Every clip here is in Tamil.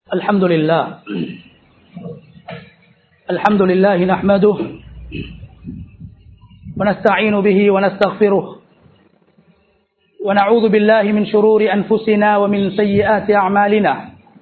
الحمد لله الحمد لله نحمده ونستعين به ونستغفره ونعوذ بالله من شرور أنفسنا ومن سيئات أعمالنا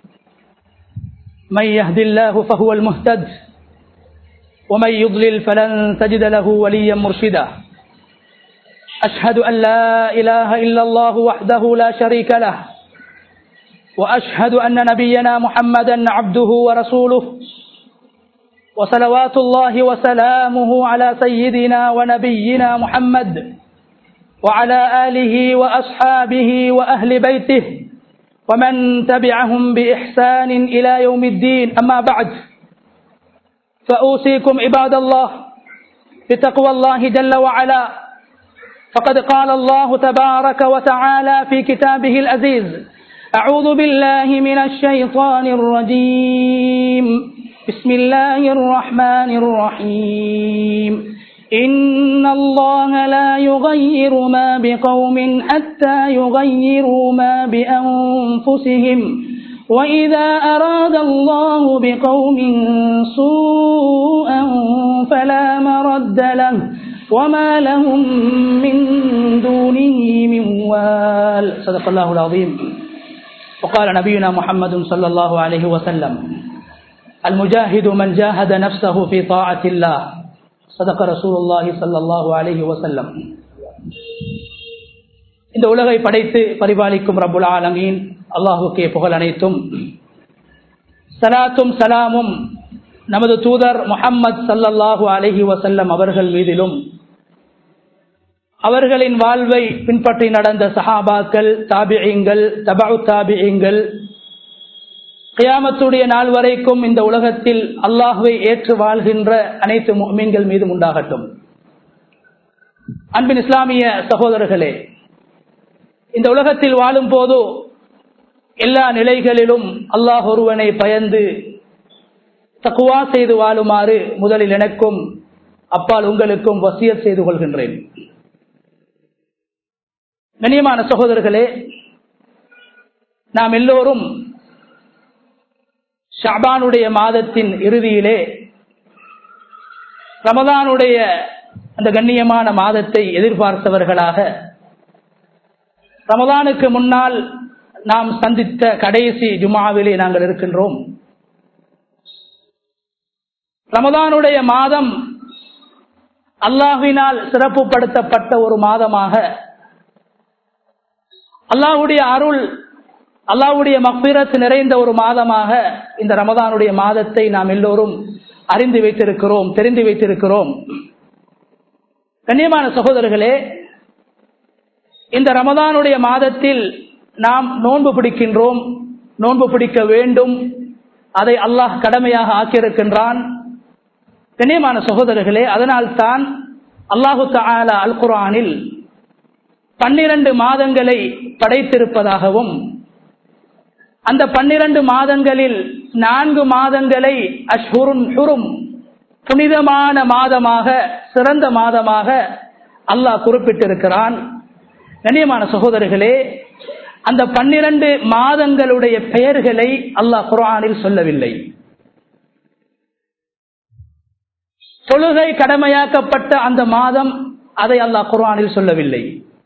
من يهد الله فهو المهتد ومن يضلل فلن تجد له وليا مرشدا أشهد أن لا إله إلا الله وحده لا شريك له وأشهد أن نبينا محمدا عبده ورسوله وصلوات الله وسلامه على سيدنا ونبينا محمد وعلى آله وأصحابه وأهل بيته ومن تبعهم بإحسان إلى يوم الدين أما بعد فأوصيكم عباد الله بتقوى الله جل وعلا فقد قال الله تبارك وتعالى في كتابه العزيز أعوذ بالله من الشيطان الرجيم بسم الله الرحمن الرحيم إن الله لا يغير ما بقوم حتى يغيروا ما بأنفسهم وإذا أراد الله بقوم سوءا فلا مرد له وما لهم من دونه من وال صدق الله العظيم وقال نبينا محمد صلى الله عليه وسلم المجاهد من جاهد نفسه في طاعة الله صدق رسول الله صلى الله عليه وسلم இந்த உலகை படைத்து பரிபாலிக்கும் ரபுல் ஆலமீன் அல்லாஹுக்கே புகழ் அனைத்தும் சலாத்தும் சலாமும் நமது தூதர் முகம்மது சல்லல்லாஹு அலஹி வசல்லம் அவர்கள் மீதிலும் அவர்களின் வாழ்வை பின்பற்றி நடந்த சஹாபாக்கள் தாபியங்கள் தபு தாபியங்கள் கியாமத்துடைய நாள் வரைக்கும் இந்த உலகத்தில் அல்லாஹுவை ஏற்று வாழ்கின்ற அனைத்து மீன்கள் மீதும் உண்டாகட்டும் அன்பின் இஸ்லாமிய சகோதரர்களே இந்த உலகத்தில் வாழும் போது எல்லா நிலைகளிலும் அல்லாஹ் ஒருவனை பயந்து தக்குவா செய்து வாழுமாறு முதலில் எனக்கும் அப்பால் உங்களுக்கும் வசியத் செய்து கொள்கின்றேன் கண்ணியமான சகோதரர்களே நாம் எல்லோரும் ஷாபானுடைய மாதத்தின் இறுதியிலே ரமதானுடைய அந்த கண்ணியமான மாதத்தை எதிர்பார்த்தவர்களாக ரமதானுக்கு முன்னால் நாம் சந்தித்த கடைசி ஜுமாவிலே நாங்கள் இருக்கின்றோம் ரமதானுடைய மாதம் அல்லாஹினால் சிறப்புப்படுத்தப்பட்ட ஒரு மாதமாக அல்லாஹுடைய அருள் அல்லாஹுடைய மக்பிரத் நிறைந்த ஒரு மாதமாக இந்த ரமதானுடைய மாதத்தை நாம் எல்லோரும் அறிந்து வைத்திருக்கிறோம் தெரிந்து வைத்திருக்கிறோம் கண்ணியமான சகோதரர்களே இந்த ரமதானுடைய மாதத்தில் நாம் நோன்பு பிடிக்கின்றோம் நோன்பு பிடிக்க வேண்டும் அதை அல்லாஹ் கடமையாக ஆக்கியிருக்கின்றான் கண்ணியமான சகோதரர்களே அதனால் தான் அல்லாஹு தாலா அல் குரானில் பன்னிரண்டு மாதங்களை படைத்திருப்பதாகவும் அந்த பன்னிரண்டு மாதங்களில் நான்கு மாதங்களை அஷ்ஹுருன் ஹுரும் புனிதமான மாதமாக சிறந்த மாதமாக அல்லாஹ் குறிப்பிட்டிருக்கிறான் கண்ணியமான சகோதரர்களே அந்த பன்னிரண்டு மாதங்களுடைய பெயர்களை அல்லாஹ் குரானில் சொல்லவில்லை தொழுகை கடமையாக்கப்பட்ட அந்த மாதம் அதை அல்லாஹ் குர்ஆனில் சொல்லவில்லை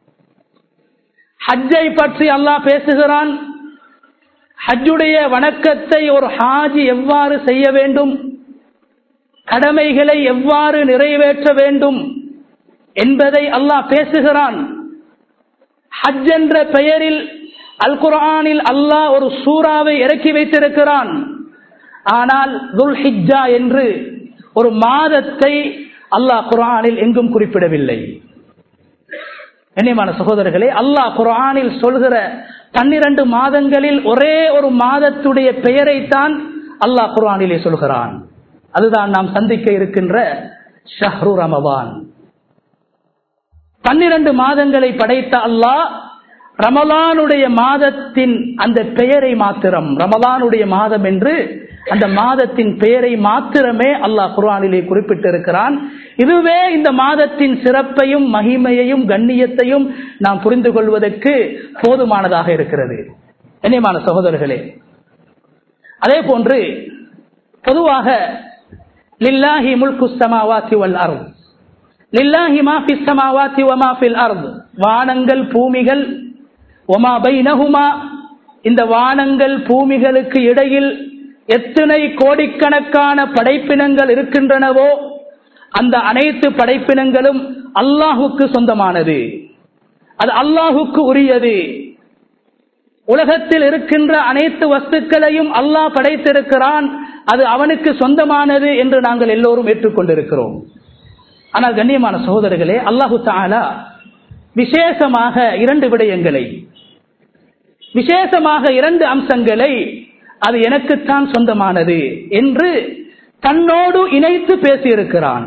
ஹஜ்ஜை பற்றி அல்லாஹ் பேசுகிறான் ஹஜ்ஜுடைய வணக்கத்தை ஒரு ஹாஜி எவ்வாறு செய்ய வேண்டும் கடமைகளை எவ்வாறு நிறைவேற்ற வேண்டும் என்பதை அல்லாஹ் பேசுகிறான் ஹஜ் என்ற பெயரில் அல் குர்ஆனில் அல்லாஹ் ஒரு சூறாவை இறக்கி வைத்திருக்கிறான் ஆனால் துல் ஹிஜ்ஜா என்று ஒரு மாதத்தை அல்லாஹ் குரானில் எங்கும் குறிப்பிடவில்லை கண்ணியமான சகோதரர்களே அல்லாஹ் குரானில் சொல்கிற பன்னிரண்டு மாதங்களில் ஒரே ஒரு மாதத்துடைய பெயரைத்தான் அல்லாஹ் குரானிலே சொல்கிறான் அதுதான் நாம் சந்திக்க இருக்கின்ற ஷஹ்ரு ரமவான் பன்னிரண்டு மாதங்களை படைத்த அல்லாஹ் ரமலானுடைய மாதத்தின் அந்த பெயரை மாத்திரம் ரமலானுடைய மாதம் என்று அந்த மாதத்தின் பெயரை மாத்திரமே அல்லாஹ் குர்ஆனிலே குறிப்பிட்டிருக்கிறான் இதுவே இந்த மாதத்தின் சிறப்பையும் மகிமையையும் கண்ணியத்தையும் நாம் புரிந்து கொள்வதற்கு போதுமானதாக இருக்கிறது கண்ணியமான சகோதரர்களே அதே போன்று பொதுவாக லில்லாஹி முல்கு சமாவாத்தி வல் அருள் லில்லாஹி மா ஃபி சமாவாத்தி வமா ஃபில் அர்த் வானங்கள் பூமிகள் ஒமா பைனஹுமா இந்த வானங்கள் பூமிகளுக்கு இடையில் எத்தனை கோடிக்கணக்கான படைப்பினங்கள் இருக்கின்றனவோ அந்த அனைத்து படைப்பினங்களும் அல்லாஹுக்கு சொந்தமானது அது அல்லாஹுக்கு உரியது உலகத்தில் இருக்கின்ற அனைத்து வஸ்துக்களையும் அல்லாஹ் படைத்திருக்கிறான் அது அவனுக்கு சொந்தமானது என்று நாங்கள் எல்லோரும் ஏற்றுக்கொண்டிருக்கிறோம் ஆனால் கண்ணியமான சகோதரர்களே அல்லாஹு தாலா விசேஷமாக இரண்டு விடயங்களை விசேஷமாக இரண்டு அம்சங்களை அது எனக்குத்தான் சொந்தமானது என்று தன்னோடு இணைத்து பேசியிருக்கிறான்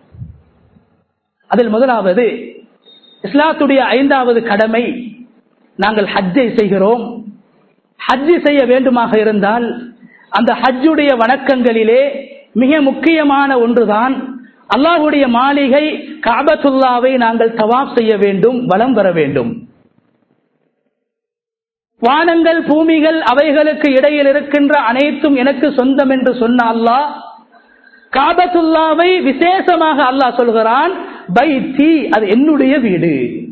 அதில் முதலாவது இஸ்லாத்துடைய ஐந்தாவது கடமை நாங்கள் ஹஜ்ஜை செய்கிறோம் ஹஜ்ஜு செய்ய வேண்டுமாக இருந்தால் அந்த ஹஜ்ஜுடைய வணக்கங்களிலே மிக முக்கியமான ஒன்றுதான் அல்லாஹுடைய மாளிகை காபத்துல்லாவை நாங்கள் தவாப் செய்ய வேண்டும் வலம் வர வேண்டும் வானங்கள் பூமிகள் அவைகளுக்கு இடையில் இருக்கின்ற அனைத்தும் எனக்கு சொந்தம் என்று சொன்ன அல்லாஹ் காபத்துல்லாவை விசேஷமாக அல்லாஹ் சொல்கிறான் பைத்தி அது என்னுடைய வீடு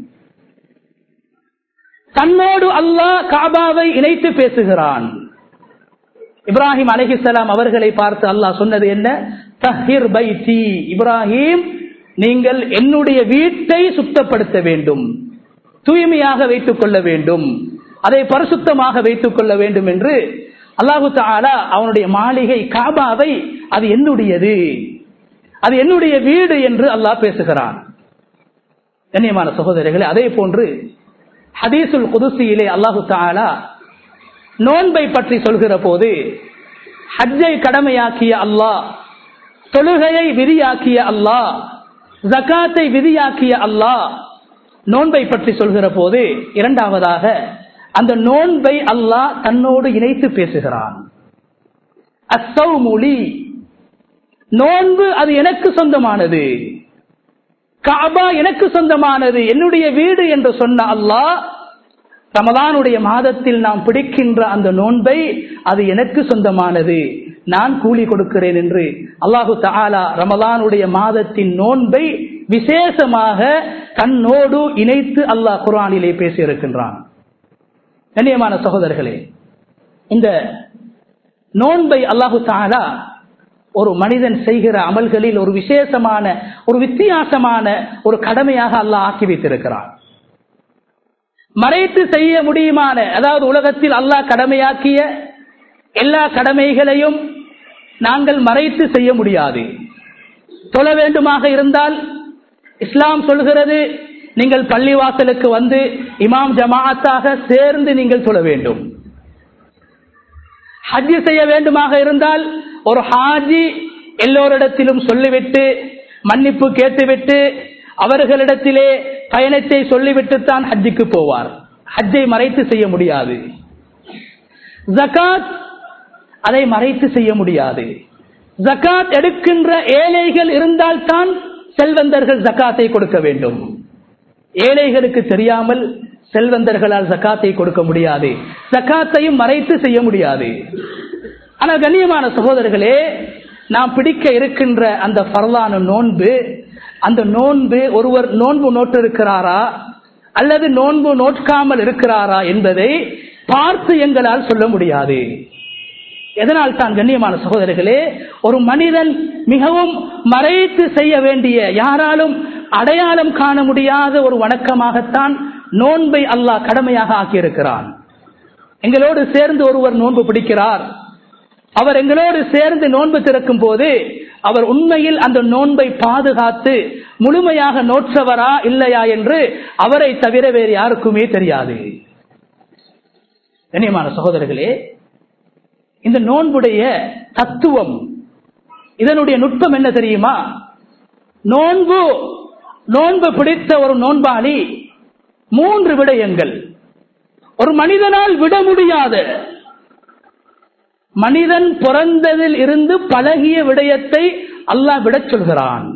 தன்னோடு அல்லாஹ் காபாவை இணைத்து பேசுகிறான் இப்ராஹிம் அலிஹிசலாம் அவர்களை பார்த்து அல்லாஹ் சொன்னது என்ன தஹிர் பைத்தி இப்ராஹிம் நீங்கள் என்னுடைய வீட்டை சுத்தப்படுத்த வேண்டும் தூய்மையாக வைத்துக் கொள்ள வேண்டும் அதை பரிசுத்தமாக வைத்துக் கொள்ள வேண்டும் என்று அல்லாஹு தாலா அவனுடைய மாளிகை காபாவை அது என்னுடையது அது என்னுடைய வீடு என்று அல்லாஹ் பேசுகிறான் கண்ணியமான சகோதரர்களே அதே போன்று ஹதீசுல் குதுசியிலே அல்லாஹு தாலா நோன்பை பற்றி சொல்கிற போது ஹஜ்ஜை கடமையாக்கிய அல்லாஹ் தொழுகையை விதியாக்கிய அல்லாஹ் ஜக்காத்தை விதியாக்கிய அல்லாஹ் நோன்பை பற்றி சொல்கிற போது இரண்டாவதாக அந்த நோன்பை அல்லாஹ் தன்னோடு இணைத்து பேசுகிறான் அசௌமுலி நோன்பு அது எனக்கு சொந்தமானது காபா எனக்கு சொந்தமானது என்னுடைய வீடு என்று சொன்ன அல்லாஹ் ரமதானுடைய மாதத்தில் நாம் பிடிக்கின்ற அந்த நோன்பை அது எனக்கு சொந்தமானது நான் கூலி கொடுக்கிறேன் என்று அல்லாஹு தாலா ரமதானுடைய மாதத்தின் நோன்பை விசேஷமாக தன்னோடு இணைத்து அல்லாஹ் குரானிலே பேசியிருக்கின்றான் கண்ணியமான சகோதரர்களே இந்த நோன்பை அல்லாஹு தாலா ஒரு மனிதன் செய்கிற அமல்களில் ஒரு விசேஷமான ஒரு வித்தியாசமான ஒரு கடமையாக அல்லாஹ் ஆக்கி வைத்திருக்கிறான் மறைத்து செய்ய முடியுமான அதாவது உலகத்தில் அல்லாஹ் கடமையாக்கிய எல்லா கடமைகளையும் நாங்கள் மறைத்து செய்ய முடியாது தொழ வேண்டுமாக இருந்தால் இஸ்லாம் சொல்கிறது நீங்கள் பள்ளிவாசலுக்கு வந்து இமாம் ஜமாஅத்தாக சேர்ந்து நீங்கள் தொழ வேண்டும் ஹஜ்ஜி செய்ய வேண்டுமாக இருந்தால் ஒரு ஹாஜி எல்லோரிடத்திலும் சொல்லிவிட்டு மன்னிப்பு கேட்டுவிட்டு அவர்களிடத்திலே பயணத்தை சொல்லிவிட்டுத்தான் ஹஜ்ஜுக்கு போவார் ஹஜ்ஜை மறைத்து செய்ய முடியாது ஜகாத் அதை மறைத்து செய்ய முடியாது ஜகாத் எடுக்கின்ற ஏழைகள் இருந்தால்தான் செல்வந்தர்கள் ஜக்காத்தை கொடுக்க வேண்டும் ஏழைகளுக்கு தெரியாமல் செல்வந்தர்களால் ஜக்காத்தை கொடுக்க முடியாது ஜக்காத்தையும் மறைத்து செய்ய முடியாது ஆனால் கண்ணியமான சகோதரர்களே நாம் பிடிக்க இருக்கின்ற அந்த பரலான நோன்பு அந்த நோன்பு ஒருவர் நோன்பு நோட்டு இருக்கிறாரா அல்லது நோன்பு நோட்காமல் இருக்கிறாரா என்பதை பார்த்து எங்களால் சொல்ல முடியாது எதனால் தான் கண்ணியமான சகோதரர்களே ஒரு மனிதன் மிகவும் மறைத்து செய்ய வேண்டிய யாராலும் அடையாளம் காண முடியாத ஒரு வணக்கமாகத்தான் நோன்பை அல்லாஹ் கடமையாக ஆக்கியிருக்கிறான் எங்களோடு சேர்ந்து ஒருவர் நோன்பு பிடிக்கிறார் அவர் எங்களோடு சேர்ந்து நோன்பு திறக்கும் போது அவர் உண்மையில் அந்த நோன்பை பாதுகாத்து முழுமையாக நோற்றவரா இல்லையா என்று அவரை தவிர வேறு யாருக்குமே தெரியாது கண்ணியமான சகோதரர்களே இந்த நோன்புடைய தத்துவம் இதனுடைய நுட்பம் என்ன தெரியுமா நோன்பு நோன்பு பிடித்த ஒரு நோன்பாளி மூன்று விடயங்கள் ஒரு மனிதனால் விட முடியாத மனிதன் பிறந்ததில் இருந்து பழகிய விடயத்தை அல்லாஹ் விடச் சொல்கிறான்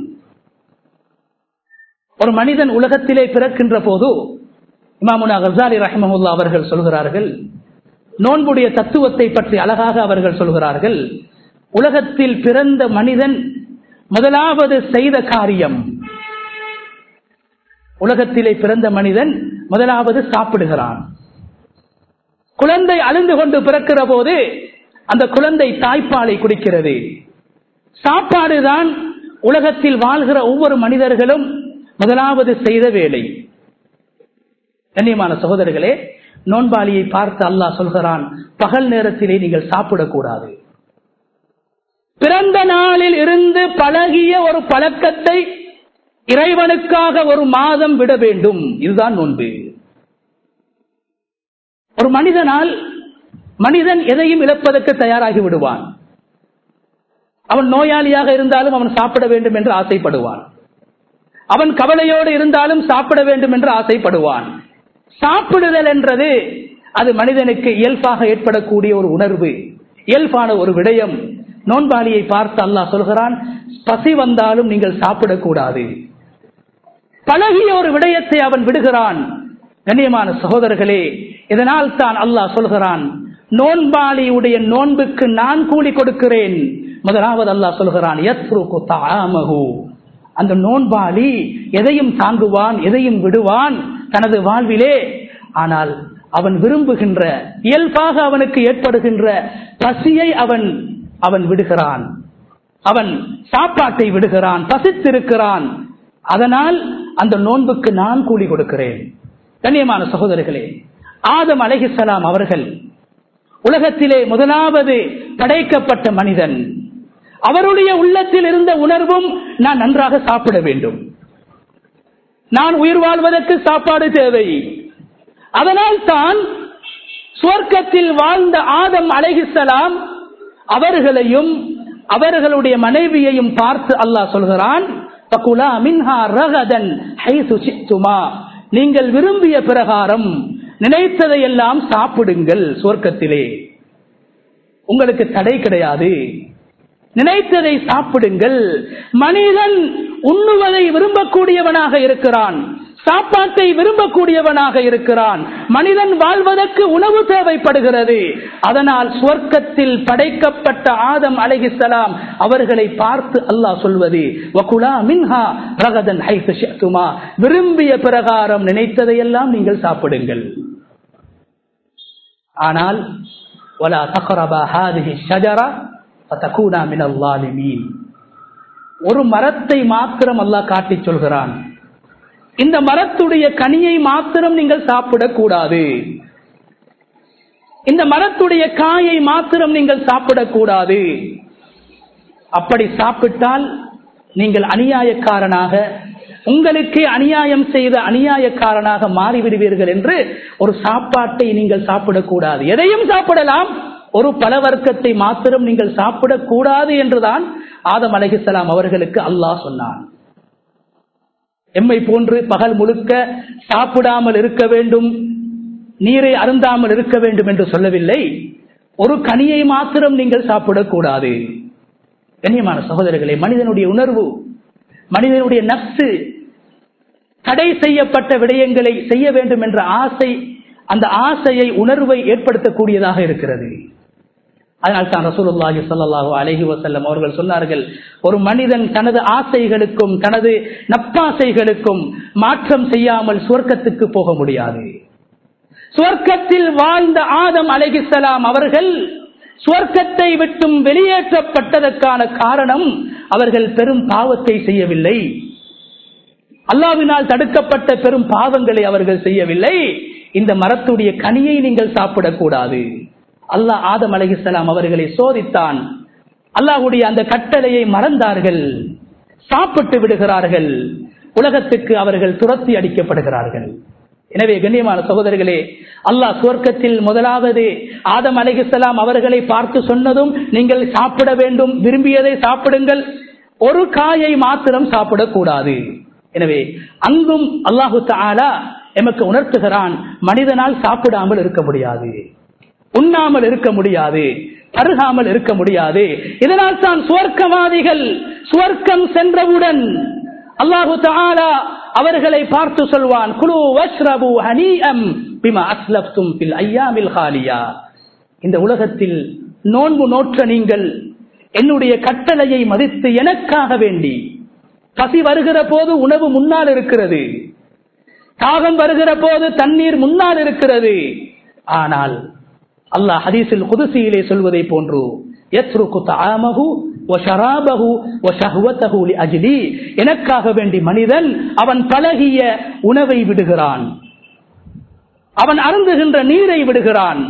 ஒரு மனிதன் உலகத்திலே பிறக்கின்ற போது இமாமுனா கசாலி ரஹமஹுல்லா அவர்கள் சொல்கிறார்கள் நோன்புடைய தத்துவத்தை பற்றி அழகாக அவர்கள் சொல்கிறார்கள் உலகத்தில் பிறந்த மனிதன் முதலாவது செய்த காரியம் உலகத்திலே பிறந்த மனிதன் முதலாவது சாப்பிடுகிறான் குழந்தை அழுந்து கொண்டு பிறக்கிற போது அந்த குழந்தை தாய்ப்பாலை குடிக்கிறது சாப்பாடுதான் உலகத்தில் வாழ்கிற ஒவ்வொரு மனிதர்களும் முதலாவது செய்த வேலை கண்ணியமான சகோதரர்களே நோன்பாளியை பார்த்து அல்லாஹ் சொல்கிறான் பகல் நேரத்திலே நீங்கள் சாப்பிடக்கூடாது பிறந்த நாளில் இருந்து பழகிய ஒரு பழக்கத்தை இறைவனுக்காக ஒரு மாதம் விட வேண்டும் இதுதான் நோன்பு ஒரு மனிதனால் மனிதன் எதையும் இழப்பதற்கு தயாராகி விடுவான் அவன் நோயாளியாக இருந்தாலும் அவன் சாப்பிட வேண்டும் என்று ஆசைப்படுவான் அவன் கவலையோடு இருந்தாலும் சாப்பிட வேண்டும் என்று ஆசைப்படுவான் சாப்பிடுதல் என்றது அது மனிதனுக்கு இயல்பாக ஏற்படக்கூடிய ஒரு உணர்வு இயல்பான ஒரு விடயம் நோன்பாளியை பார்த்து அல்லாஹ் சொல்கிறான் பசி வந்தாலும் நீங்கள் சாப்பிடக்கூடாது பழகிய ஒரு விடயத்தை அவன் விடுகிறான் கண்ணியமான சகோதரர்களே இதனால் தான் அல்லாஹ் சொல்கிறான் நோன்பாளியுடைய நோன்புக்கு நான் கூலி கொடுக்கிறேன் முதலாவது அல்லாஹ் சொல்கிறான் அந்த நோன்பாளி எதையும் தாங்குவான் எதையும் விடுவான் தனது வாழ்விலே ஆனால் அவன் விரும்புகின்ற இயல்பாக அவனுக்கு ஏற்படுகின்ற பசியை அவன் அவன் விடுகிறான் அவன் சாப்பாட்டை விடுகிறான் பசித்திருக்கிறான் அதனால் அந்த நோன்புக்கு நான் கூலி கொடுக்கிறேன் கண்ணியமான சகோதரர்களே ஆதம் அலஹிசலாம் அவர்கள் உலகத்திலே முதலாவது படைக்கப்பட்ட மனிதன் அவருடைய உள்ளத்தில் இருந்த உணர்வும் நான் நன்றாக சாப்பிட வேண்டும் நான் உயிர் வாழ்வதற்கு சாப்பாடு தேவை அதனால் தான் சுவர்க்கத்தில் வாழ்ந்த ஆதம் அலைகிசலாம் அவர்களையும் அவர்களுடைய மனைவியையும் பார்த்து அல்லாஹ் சொல்கிறான் நீங்கள் விரும்பிய பிரகாரம் நினைத்ததையெல்லாம் சாப்பிடுங்கள் சுவர்க்கத்திலே உங்களுக்கு தடை கிடையாது நினைத்ததை சாப்பிடுங்கள் மனிதன் உண்ணுவதை விரும்பக்கூடியவனாக இருக்கிறான் சாப்பாட்டை விரும்பக்கூடியவனாக இருக்கிறான் மனிதன் வாழ்வதற்கு உணவு தேவைப்படுகிறது அதனால் சுவர்க்கத்தில் படைக்கப்பட்ட ஆதம் அலைகிசலாம் அவர்களை பார்த்து அல்லாஹ் சொல்வது வகுலா மின்ஹா ரகதன் ஹைசுமா விரும்பிய பிரகாரம் நினைத்ததையெல்லாம் நீங்கள் சாப்பிடுங்கள் ஆனால் வலா தகரபா ஹாதிஹி ஷஜரா ஃபதகூனா மினல் ஸாலிமீன் ஒரு மரத்தை மாத்திரம் அல்லாஹ் காட்டி சொல்கிறான் இந்த மரத்துடைய கனியை மாத்திரம் நீங்கள் சாப்பிடக்கூடாது இந்த மரத்துடைய காயை மாத்திரம் நீங்கள் சாப்பிடக்கூடாது அப்படி சாப்பிட்டால் நீங்கள் அநியாயக்காரனாக உங்களுக்கு அநியாயம் செய்த அநியாயக்காரனாக மாறிவிடுவீர்கள் என்று ஒரு சாப்பாட்டை நீங்கள் சாப்பிடக்கூடாது எதையும் சாப்பிடலாம் ஒரு பலவர்க்கத்தை மாத்திரம் நீங்கள் சாப்பிடக்கூடாது என்றுதான் ஆதம் அலஹிசலாம் அவர்களுக்கு அல்லாஹ் சொன்னான் எம்மை போன்று பகல் முழுக்க சாப்பிடாமல் இருக்க வேண்டும் நீரை அருந்தாமல் இருக்க வேண்டும் என்று சொல்லவில்லை ஒரு கனியை மாத்திரம் நீங்கள் சாப்பிடக்கூடாது கண்ணியமான சகோதரர்களே மனிதனுடைய உணர்வு மனிதனுடைய நப்சு தடை செய்யப்பட்ட விடயங்களை செய்ய வேண்டும் என்ற ஆசை அந்த ஆசையை உணர்வை ஏற்படுத்தக்கூடியதாக இருக்கிறது அதனால் தான் ரசூலுல்லாஹி ஸல்லல்லாஹு அலைஹி வஸல்லம் அவர்கள் சொன்னார்கள் ஒரு மனிதன் தனது ஆசைகளுக்கும் தனது நப்பாசைகளுக்கும் மாற்றம் செய்யாமல் சுவர்க்கத்துக்கு போக முடியாது சுவர்க்கத்தில் வாழ்ந்த ஆதம் அலைஹிஸ்ஸலாம் அவர்கள் சுவர்க்கத்தை விட்டும் வெளியேற்றப்பட்டதற்கான காரணம் அவர்கள் பெரும் பாவத்தை செய்யவில்லை அல்லாவினால் தடுக்கப்பட்ட பெரும் பாவங்களை அவர்கள் செய்யவில்லை இந்த மரத்துடைய கனியை நீங்கள் சாப்பிடக்கூடாது அல்லாஹ் ஆதம் அலஹிசலாம் அவர்களை சோதித்தான் அல்லாஹுடைய அந்த கட்டளையை மறந்தார்கள் சாப்பிட்டு விடுகிறார்கள் உலகத்துக்கு அவர்கள் துரத்தி அடிக்கப்படுகிறார்கள் எனவே கண்ணியமான சகோதரர்களே அல்லாஹ் சுவர்க்கத்தில் முதலாவது ஆதம் அலிஹிசலாம் அவர்களை பார்த்து சொன்னதும் நீங்கள் சாப்பிட வேண்டும் விரும்பியதை சாப்பிடுங்கள் ஒரு காயை மாத்திரம் சாப்பிடக்கூடாது எனவே அங்கும் அல்லாஹு தாலா எமக்கு உணர்த்துகிறான் மனிதனால் சாப்பிடாமல் இருக்க முடியாது உண்ணாமல் இருக்க முடியாது பருகாமல் இருக்க முடியாது இதனால் தான் சுவர்க்கவாதிகள் சுவர்க்கம் சென்றவுடன் அல்லாஹு தாலா அவர்களை பார்த்து சொல்வான் குழு வஷ்ரபு ஹனீஅம் பிமா அஸ்லப்தும் பில் ஐயாமில் ஹாலியா இந்த உலகத்தில் நோன்பு நோற்ற நீங்கள் என்னுடைய கட்டளையை மதித்து எனக்காக வேண்டி பசி வருகிற போது உணவு முன்னால் இருக்கிறது தாகம் வருகிற போது தண்ணீர் முன்னால் இருக்கிறது ஆனால் அல்லாஹ் ஹதீஸில் குதிசியிலே சொல்வதை போன்று எனக்காக வேண்டி மனிதன் அவன் பழகிய உணவை விடுகிறான் அவன் அருந்துகின்ற நீரை விடுகிறான்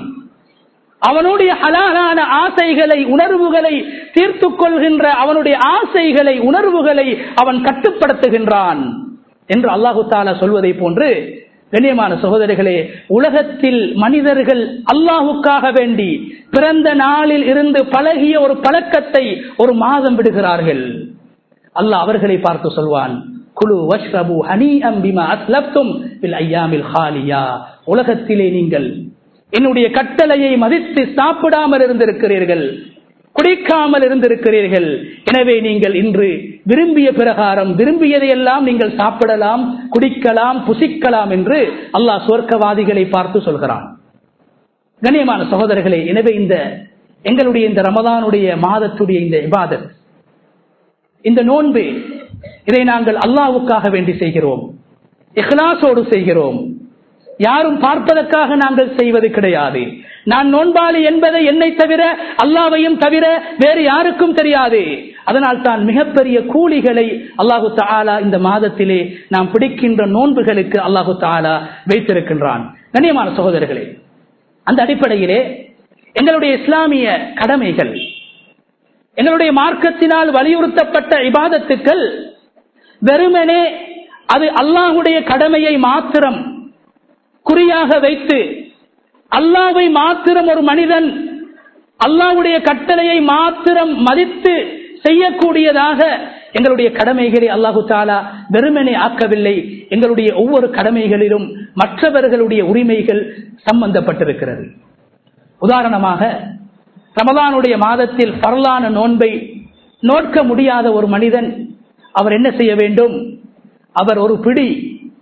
அவனுடைய ஹலாலான ஆசைகளை உணர்வுகளை தீர்த்து கொள்கின்ற அவனுடைய ஆசைகளை உணர்வுகளை அவன் கட்டுப்படுத்துகின்றான் என்று அல்லாஹு தாலா சொல்வதை போன்று கண்ணியமான சகோதரிகளே உலகத்தில் மனிதர்கள் அல்லாஹுக்காக வேண்டி பிறந்த நாளில் இருந்து பழகிய ஒரு பழக்கத்தை ஒரு மாதம் விடுகிறார்கள் அல்லாஹ் அவர்களை பார்த்து சொல்வான் குழு வஷ்ரபு ஹனி அம்பிமா அஸ்லப்தும் ஐயாமில் ஹாலியா உலகத்திலே நீங்கள் என்னுடைய கட்டளையை மதித்து சாப்பிடாமல் இருந்திருக்கிறீர்கள் குடிக்காமல் இருந்திருக்கிறீர்கள் எனவே நீங்கள் இன்று விரும்பிய பிரகாரம் விரும்பியதையெல்லாம் நீங்கள் சாப்பிடலாம் குடிக்கலாம் புசிக்கலாம் என்று அல்லாஹ் சொர்க்கவாதிகளை பார்த்து சொல்கிறான் கண்ணியமான சகோதரர்களே எனவே இந்த எங்களுடைய இந்த ரமதானுடைய மாதத்துடைய இந்த இபாதத் இந்த நோன்பு இதை நாங்கள் அல்லாவுக்காக வேண்டி செய்கிறோம் இஹ்லாசோடு செய்கிறோம் யாரும் பார்ப்பதற்காக நாங்கள் செய்வது கிடையாது நான் நோன்பாளி என்பதை என்னை தவிர அல்லாவையும் தவிர வேறு யாருக்கும் தெரியாது அதனால் தான் மிகப்பெரிய கூலிகளை அல்லாஹு தாலா இந்த மாதத்திலே நாம் பிடிக்கின்ற நோன்புகளுக்கு அல்லாஹு தாலா வைத்திருக்கின்றான் கண்ணியமான சகோதரர்களே அந்த அடிப்படையிலே எங்களுடைய இஸ்லாமிய கடமைகள் எங்களுடைய மார்க்கத்தினால் வலியுறுத்தப்பட்ட இபாதத்துக்கள் வெறுமனே அது அல்லாஹுடைய கடமையை மாத்திரம் குறியாக வைத்து அல்லாவை மாத்திரம் ஒரு மனிதன் அல்லாவுடைய கட்டளையை மாத்திரம் மதித்து செய்யக்கூடியதாக எங்களுடைய கடமைகளை அல்லாஹு தாலா வெறுமனே ஆக்கவில்லை எங்களுடைய ஒவ்வொரு கடமைகளிலும் மற்றவர்களுடைய உரிமைகள் சம்பந்தப்பட்டிருக்கிறது உதாரணமாக ரமலானுடைய மாதத்தில் பரலான நோன்பை நோட்க முடியாத ஒரு மனிதன் அவர் என்ன செய்ய வேண்டும் அவர் ஒரு பிடி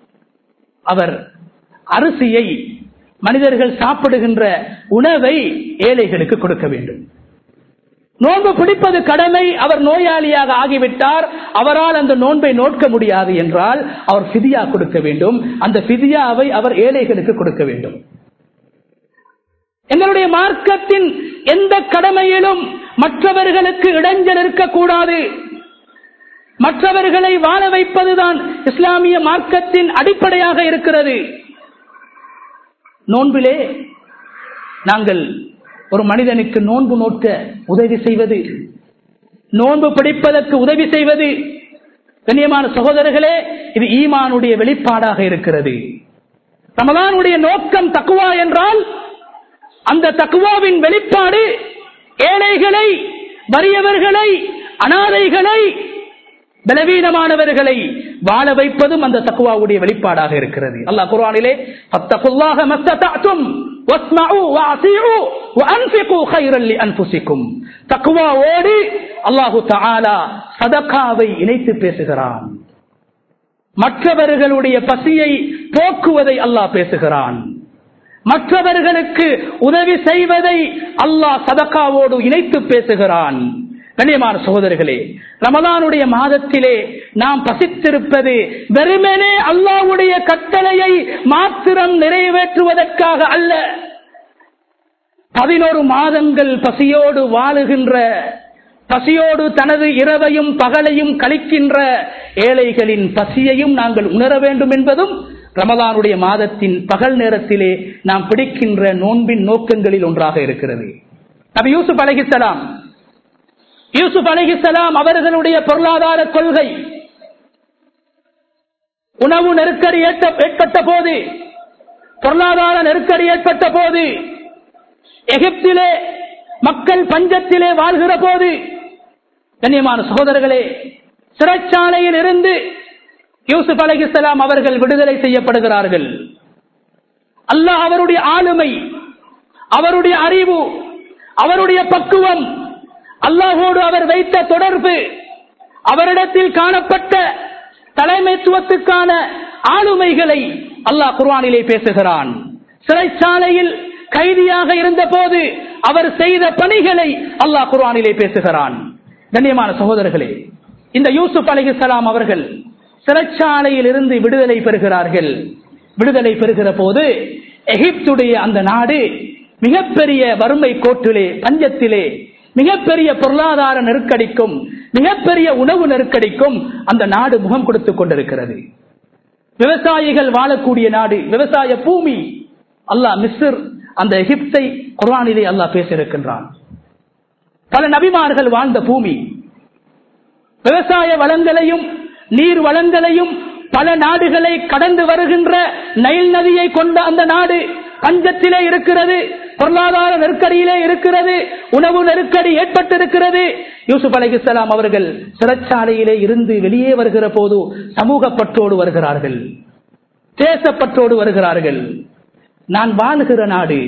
அவர் அரிசியை மனிதர்கள் சாப்பிடுகின்ற உணவை ஏழைகளுக்கு கொடுக்க வேண்டும் நோன்பு பிடிப்பது கடமை அவர் நோயாளியாக ஆகிவிட்டார் அவரால் அந்த நோன்பை நோட்க முடியாது என்றால் அவர் பிதியா கொடுக்க வேண்டும் அந்த பிதியாவை அவர் ஏழைகளுக்கு கொடுக்க வேண்டும் எங்களுடைய மார்க்கத்தின் எந்த கடமையிலும் மற்றவர்களுக்கு இடைஞ்சல் இருக்கக்கூடாது மற்றவர்களை வாழ வைப்பதுதான் இஸ்லாமிய மார்க்கத்தின் அடிப்படையாக இருக்கிறது நோன்பிலே நாங்கள் ஒரு மனிதனுக்கு நோன்பு நோக்க உதவி செய்வது நோன்பு பிடிப்பதற்கு உதவி செய்வது கண்ணியமான சகோதரர்களே இது ஈமானுடைய வெளிப்பாடாக இருக்கிறது ரமலானுடைய நோக்கம் தக்குவா என்றால் அந்த தக்குவாவின் வெளிப்பாடு ஏழைகளை வறியவர்களை அனாதைகளை பலவீனமானவர்களை வாழ வைப்பதும் அந்த தக்குவாவுடைய வெளிப்பாடாக இருக்கிறது அல்லாஹ் குர்ஆனிலே ஃபத்தகுல்லாஹ மஸ்ததஅதும் வஸ்மஉ வஅஸீஉ வஅன்ஃபிகு கைரல் லிஅன்ஃபுசிக்கும் தக்வாவோடு அல்லாஹ் தஆலா சதகாவை இணைத்து பேசுகிறான் மற்றவர்களுடைய பசியை போக்குவதை அல்லாஹ் பேசுகிறான் மற்றவர்களுக்கு உதவி செய்வதை அல்லாஹ் சதக்காவோடு இணைத்து பேசுகிறான் கண்ணியமான சகோதரர்களே ரமலானுடைய மாதத்திலே நாம் பசித்திருப்பது வெறுமனே அல்லாவுடைய கட்டளையை மாத்திரம் நிறைவேற்றுவதற்காக அல்ல பதினோரு மாதங்கள் பசியோடு வாழுகின்ற பசியோடு தனது இரவையும் பகலையும் கழிக்கின்ற ஏழைகளின் பசியையும் நாங்கள் உணர வேண்டும் என்பதும் ரமலானுடைய மாதத்தின் பகல் நேரத்திலே நாம் பிடிக்கின்ற நோன்பின் நோக்கங்களில் ஒன்றாக இருக்கிறது நபி யூசுப் அலஹிசலாம் யூசுப் அலஹிசலாம் அவர்களுடைய பொருளாதார கொள்கை உணவு நெருக்கடி ஏற்பட்ட போது பொருளாதார நெருக்கடி ஏற்பட்ட போது எகிப்திலே மக்கள் பஞ்சத்திலே வாழ்கிற போது கண்ணியமான சகோதரர்களே சிறைச்சாலையில் இருந்து யூசுப் அலஹிசலாம் அவர்கள் விடுதலை செய்யப்படுகிறார்கள் அல்லாஹ் அவருடைய ஆளுமை அவருடைய அறிவு அவருடைய பக்குவம் அல்லாஹோடு அவர் வைத்த தொடர்பு அவரிடத்தில் காணப்பட்ட தலைமைத்துவத்துக்கான ஆளுமைகளை அல்லாஹ் குர்வானிலே பேசுகிறான் சிறைச்சாலையில் கைதியாக இருந்த போது அவர் செய்த பணிகளை அல்லாஹ் குர்ஆனிலே பேசுகிறான் கண்ணியமான சகோதரர்களே இந்த யூசுப் அலைஹிஸ்ஸலாம் அவர்கள் சிறைச்சாலையில் இருந்து விடுதலை பெறுகிறார்கள் விடுதலை பெறுகிற போது எகிப்துடைய அந்த நாடு மிகப்பெரிய வறுமை கோட்டிலே பஞ்சத்திலே மிகப்பெரிய பொருளாதார நெருக்கடிக்கும் மிகப்பெரிய உணவு நெருக்கடிக்கும் அந்த நாடு முகம் கொடுத்துக் கொண்டிருக்கிறது விவசாயிகள் வாழக்கூடிய நாடு விவசாய பூமி அல்லாஹ் மிஸ்ர் அந்த எகிப்தை குர்ஆனிலே அல்லாஹ் பேசியிருக்கின்றான் பல நபிமார்கள் வாழ்ந்த பூமி விவசாய வளங்களையும் நீர் வளங்களையும் பல நாடுகளை கடந்து வருகின்ற நைல் நதியை கொண்ட அந்த நாடு பஞ்சத்திலே இருக்கிறது பொருளாதார நெருக்கடியிலே இருக்கிறது உணவு நெருக்கடி ஏற்பட்டிருக்கிறது யூசுப் அலைஹிஸ்ஸலாம் அவர்கள் சிறைச்சாலையிலே இருந்து வெளியே வருகிற போது சமூக பற்றோடு வருகிறார்கள் தேசப்பற்றோடு வருகிறார்கள் நான் வாழ்கிற நாடு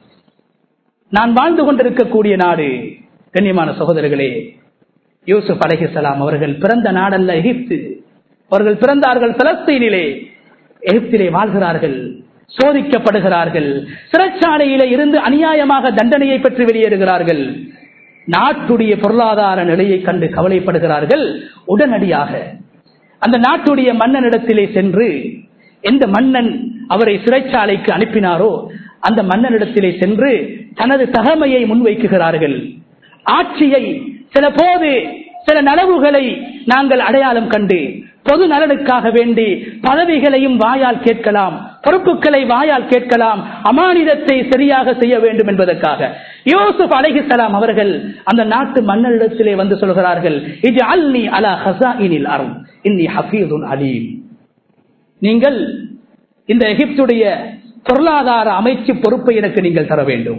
நான் வாழ்ந்து கொண்டிருக்கக்கூடிய நாடு கண்ணியமான சகோதரர்களே யூசுப் அலைஹிஸ்ஸலாம் அவர்கள் பிறந்த நாடல்ல எகிப்து அவர்கள் பிறந்தார்கள் பலஸ்தீனிலே எகிப்திலே வாழ்கிறார்கள் சோதிக்கப்படுகிறார்கள் சிறைச்சாலையிலே இருந்து அநியாயமாக தண்டனையை பெற்று வெளியேறுகிறார்கள் நாட்டுடைய பொருளாதார நிலையை கண்டு கவலைப்படுகிறார்கள் உடனடியாக அந்த நாட்டுடைய மன்னனிடத்திலே சென்று எந்த மன்னன் அவரை சிறைச்சாலைக்கு அனுப்பினாரோ அந்த மன்னனிடத்திலே சென்று தனது தகமையை முன்வைக்குகிறார்கள் ஆட்சியை சில போது சில நலவுகளை நாங்கள் அடையாளம் கண்டு பொது நலனுக்காக வேண்டி பதவிகளையும் வாயால் கேட்கலாம் பொறுப்புகளை வாயால் கேட்கலாம் அமானிதத்தை சரியாக செய்ய வேண்டும் என்பதற்காக யூசுப் அலைஹிஸ்ஸலாம் அவர்கள் அந்த நாட்டு மன்னரிடத்திலே வந்து சொல்கிறார்கள் இது அல்லி அலா ஹசாயினில் அரும் இன்னி ஹஃபீதுன் அலீம் நீங்கள் இந்த எகிப்துடைய பொருளாதார அமைச்சு பொறுப்பை எனக்கு நீங்கள் தர வேண்டும்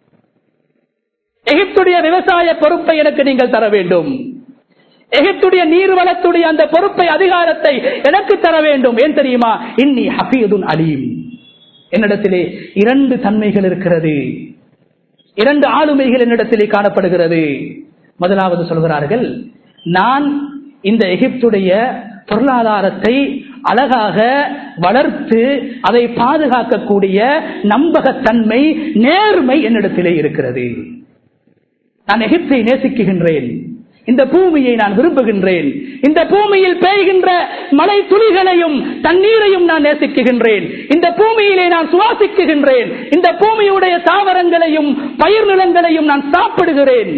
எகிப்துடைய விவசாய பொறுப்பை எனக்கு நீங்கள் தர வேண்டும் எகிப்துடைய நீர்வளத்துடைய அந்த பொறுப்பை அதிகாரத்தை எனக்கு தர வேண்டும் ஏன் தெரியுமா இன்னி ஹபீதுன் அலீம் என்னிடத்திலே இரண்டு தன்மைகள் இருக்கிறது இரண்டு ஆளுமைகள் என்னிடத்திலே காணப்படுகிறது முதலாவது சொல்கிறார்கள் நான் இந்த எகிப்துடைய பொருளாதாரத்தை அழகாக வளர்த்து அதை பாதுகாக்கக்கூடிய நம்பகத்தன்மை நேர்மை என்னிடத்திலே இருக்கிறது நான் எகிப்தை நேசிக்குகின்றேன் இந்த பூமியை நான் விரும்புகின்றேன் இந்த பூமியில் பெய்கின்ற மழை துளிகளையும் தண்ணீரையும் நான் நேசிக்குகின்றேன் இந்த பூமியிலே நான் சுவாசிக்குகின்றேன் இந்த பூமியுடைய தாவரங்களையும் பயிர் நிலங்களையும் நான் சாப்பிடுகிறேன்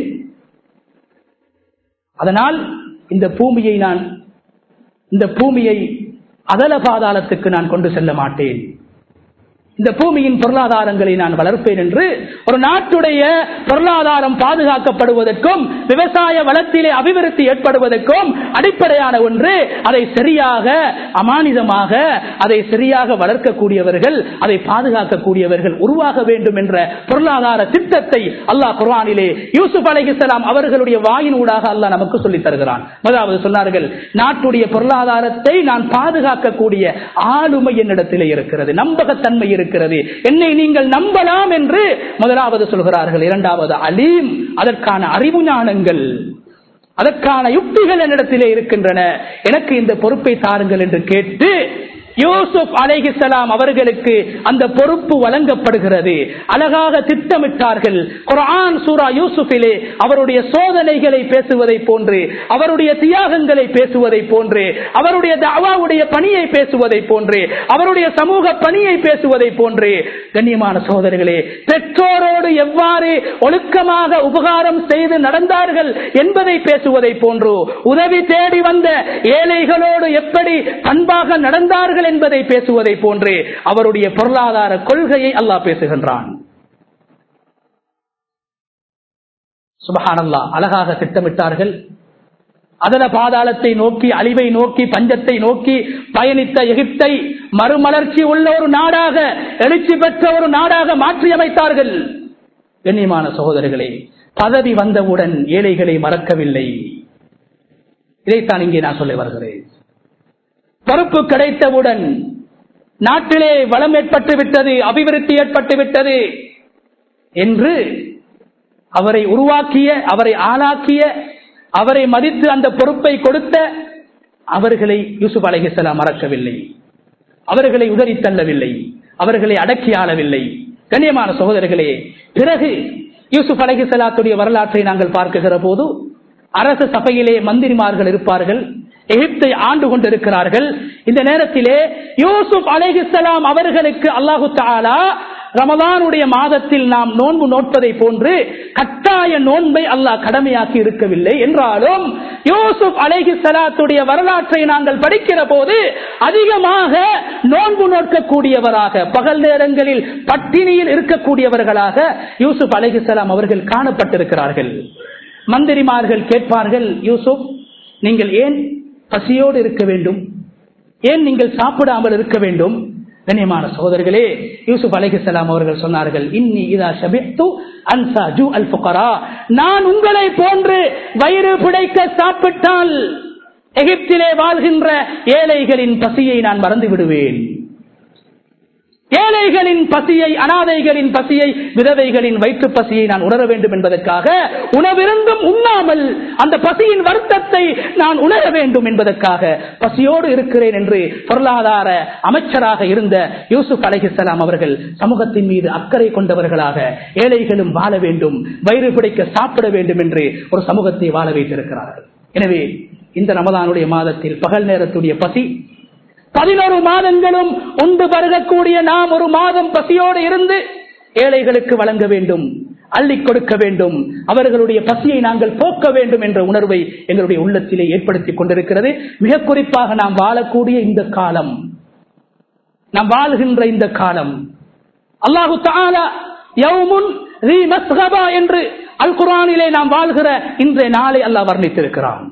அதனால் இந்த பூமியை நான் இந்த பூமியை அதல பாதாளத்துக்கு நான் கொண்டு செல்ல மாட்டேன் இந்த பூமியின் பொருளாதாரங்களை நான் வளர்ப்பேன் என்று ஒரு நாட்டுடைய பொருளாதாரம் பாதுகாக்கப்படுவதற்கும் விவசாய வளத்திலே அபிவிருத்தி ஏற்படுவதற்கும் அடிப்படையான ஒன்று அதை சரியாக அமானிதமாக அதை சரியாக வளர்க்கக்கூடியவர்கள் அதை பாதுகாக்கக்கூடியவர்கள் உருவாக வேண்டும் என்ற பொருளாதார திட்டத்தை அல்லாஹ் குர்ஆனிலே யூசுப் அலைஹிஸ்ஸலாம் அவர்களுடைய வாயினூடாக அல்லாஹ் நமக்கு சொல்லித் தருகிறான் அதாவது சொன்னார்கள் நாட்டுடைய பொருளாதாரத்தை நான் பாதுகாக்கக்கூடிய ஆளுமை என்னிடத்திலே இருக்கிறது நம்பகத்தன்மை இருக்கிறது என்னை நீங்கள் நம்பலாம் என்று முதலாவது சொல்கிறார்கள் இரண்டாவது அலீம் அதற்கான அறிவு ஞானங்கள் அதற்கான யுக்திகள் என்னிடத்திலே இருக்கின்றன எனக்கு இந்த பொறுப்பை தாருங்கள் என்று கேட்டு யூசுப் அலைஹிஸ்ஸலாம் அவர்களுக்கு அந்த பொறுப்பு வழங்கப்படுகிறது அழகாக திட்டமிட்டார்கள் குர்ஆன் சூரா யூசுஃபிலே அவருடைய சோதனைகளை பேசுவதை போன்று அவருடைய தியாகங்களை பேசுவதை போன்று அவருடைய தவாவுடைய பணியை பேசுவதை போன்று அவருடைய சமூக பணியை பேசுவதை போன்று கண்ணியமான சோதனைகளே பெற்றோரோடு எவ்வாறு ஒழுக்கமாக உபகாரம் செய்து நடந்தார்கள் என்பதை பேசுவதை போன்று உதவி தேடி வந்த ஏழைகளோடு எப்படி பண்பாக நடந்தார்கள் என்பதை பேசுவதை போன்று அவருடைய பொருளாதார கொள்கையை அல்லாஹ் பேசுகின்றான் சுபஹானல்லா அழகாக திட்டமிட்டார்கள் அதன பாதாளத்தை நோக்கி அழிவை நோக்கி பஞ்சத்தை நோக்கி பயணித்த எகிப்தை மறுமலர்ச்சி உள்ள ஒரு நாடாக எழுச்சி பெற்ற ஒரு நாடாக மாற்றியமைத்தார்கள் கண்ணியமான சகோதரர்களே பதவி வந்தவுடன் ஏழைகளை மறக்கவில்லை இதைத்தான் இங்கே நான் சொல்ல வருகிறேன் பொறுப்பு கிடைத்தவுடன் நாட்டிலே வளம் ஏற்பட்டு விட்டது அபிவிருத்தி ஏற்பட்டு விட்டது என்று அவரை உருவாக்கிய அவரை ஆளாக்கிய அவரை மதித்து அந்த பொறுப்பை கொடுத்த அவர்களை யூசுப் அலைஹிஸ்ஸலாம் மறக்கவில்லை அவர்களை உதறி தள்ளவில்லை அவர்களை அடக்கி ஆளவில்லை கண்ணியமான சகோதரர்களே பிறகு யூசுப் அலைஹிஸ்ஸலாத்துடைய வரலாற்றை நாங்கள் பார்க்குகிற போது அரச சபையிலே மந்திரிமார்கள் இருப்பார்கள் எகிப்தை ஆண்டு கொண்டிருக்கிறார்கள் இந்த நேரத்திலே யூசுப் அலைஹிஸ்ஸலாம் அவர்களுக்கு அல்லாஹு தாலா ரமதானுடைய மாதத்தில் நாம் நோன்பு நோட்பதை போன்று கட்டாய நோன்பை அல்லாஹ் கடமையாக்கி இருக்கவில்லை என்றாலும் யூசுப் அலைஹி சலாத்துடைய வரலாற்றை நாங்கள் படிக்கிற போது அதிகமாக நோன்பு நோக்கக்கூடியவராக பகல் நேரங்களில் பட்டினியில் இருக்கக்கூடியவர்களாக யூசுப் அலைஹி சலாம் அவர்கள் காணப்பட்டிருக்கிறார்கள் மந்திரிமார்கள் கேட்பார்கள் யூசுப் நீங்கள் ஏன் பசியோடு இருக்க வேண்டும் ஏன் நீங்கள் சாப்பிடாமல் இருக்க வேண்டும் கண்ணியமான சகோதரர்களே யூசுப் அலைஹிஸ்ஸலாம் அவர்கள் சொன்னார்கள் இன்னி இதா ஷபித்து அன்சா ஜூ அல் ஃபுகரா நான் உங்களை போன்று வயிறு பிடைக்க சாப்பிட்டால் எகிப்திலே வாழ்கின்ற ஏழைகளின் பசியை நான் மறந்து விடுவேன் ஏழைகளின் பசியை அனாதைகளின் பசியை விதவைகளின் வயிற்று பசியை நான் உணர வேண்டும் என்பதற்காக உணவிருந்தும் உண்ணாமல் அந்த பசியின் வருத்தத்தை நான் உணர வேண்டும் என்பதற்காக பசியோடு இருக்கிறேன் என்று பொருளாதார அமைச்சராக இருந்த யூசுப் அலைஹிஸ்ஸலாம் அவர்கள் சமூகத்தின் மீது அக்கறை கொண்டவர்களாக ஏழைகளும் வாழ வேண்டும் வயிறு பிடிக்க சாப்பிட வேண்டும் என்று ஒரு சமூகத்தை வாழ வைத்திருக்கிறார்கள் எனவே இந்த ரமதானுடைய மாதத்தில் பகல் நேரத்துடைய பசி பதினோரு மாதங்களும் உண்டு பருகக்கூடிய நாம் ஒரு மாதம் பசியோடு இருந்து ஏழைகளுக்கு வழங்க வேண்டும் அள்ளி கொடுக்க வேண்டும் அவர்களுடைய பசியை நாங்கள் போக்க வேண்டும் என்ற உணர்வை எங்களுடைய உள்ளத்திலே ஏற்படுத்திக் கொண்டிருக்கிறது மிக குறிப்பாக நாம் வாழக்கூடிய இந்த காலம் நாம் வாழ்கின்ற இந்த காலம் அல்லாஹு தாலா யவுமுன் ذي مسغبة என்று அல் குரானிலே நாம் வாழ்கிற இன்றைய நாளை அல்லாஹ் வர்ணித்திருக்கிறான்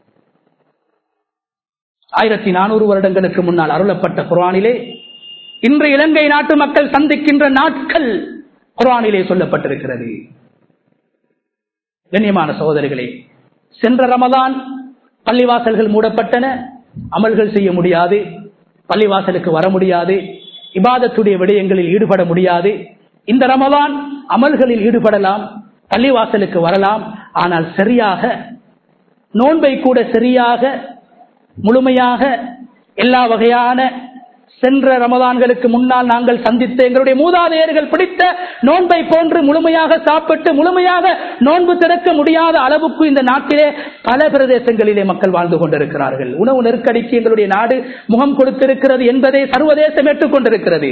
ஆயிரத்தி நானூறு வருடங்களுக்கு முன்னால் அருளப்பட்ட குரானிலே இன்று இலங்கை நாட்டு மக்கள் சந்திக்கின்ற நாட்கள் குரானிலே சொல்லப்பட்டிருக்கிறது கண்ணியமான சகோதரிகளே சென்ற ரமதான் பள்ளிவாசல்கள் மூடப்பட்டன அமல்கள் செய்ய முடியாது பள்ளிவாசலுக்கு வர முடியாது இபாதத்துடைய விடயங்களில் ஈடுபட முடியாது இந்த ரமதான் அமல்களில் ஈடுபடலாம் பள்ளிவாசலுக்கு வரலாம் ஆனால் சரியாக நோன்பை கூட சரியாக முழுமையாக எல்லா வகையான சென்ற ரமதான்களுக்கு முன்னால் நாங்கள் சந்தித்த எங்களுடைய மூதாதையர்கள் பிடித்த நோன்பை போன்று முழுமையாக சாப்பிட்டு முழுமையாக நோன்பு திறக்க முடியாத அளவுக்கு இந்த நாட்டிலே பல பிரதேசங்களிலே மக்கள் வாழ்ந்து கொண்டிருக்கிறார்கள் உணவு நெருக்கடிக்கு எங்களுடைய நாடு முகம் கொடுத்திருக்கிறது என்பதை சர்வதேசம் ஏற்றுக்கொண்டிருக்கிறது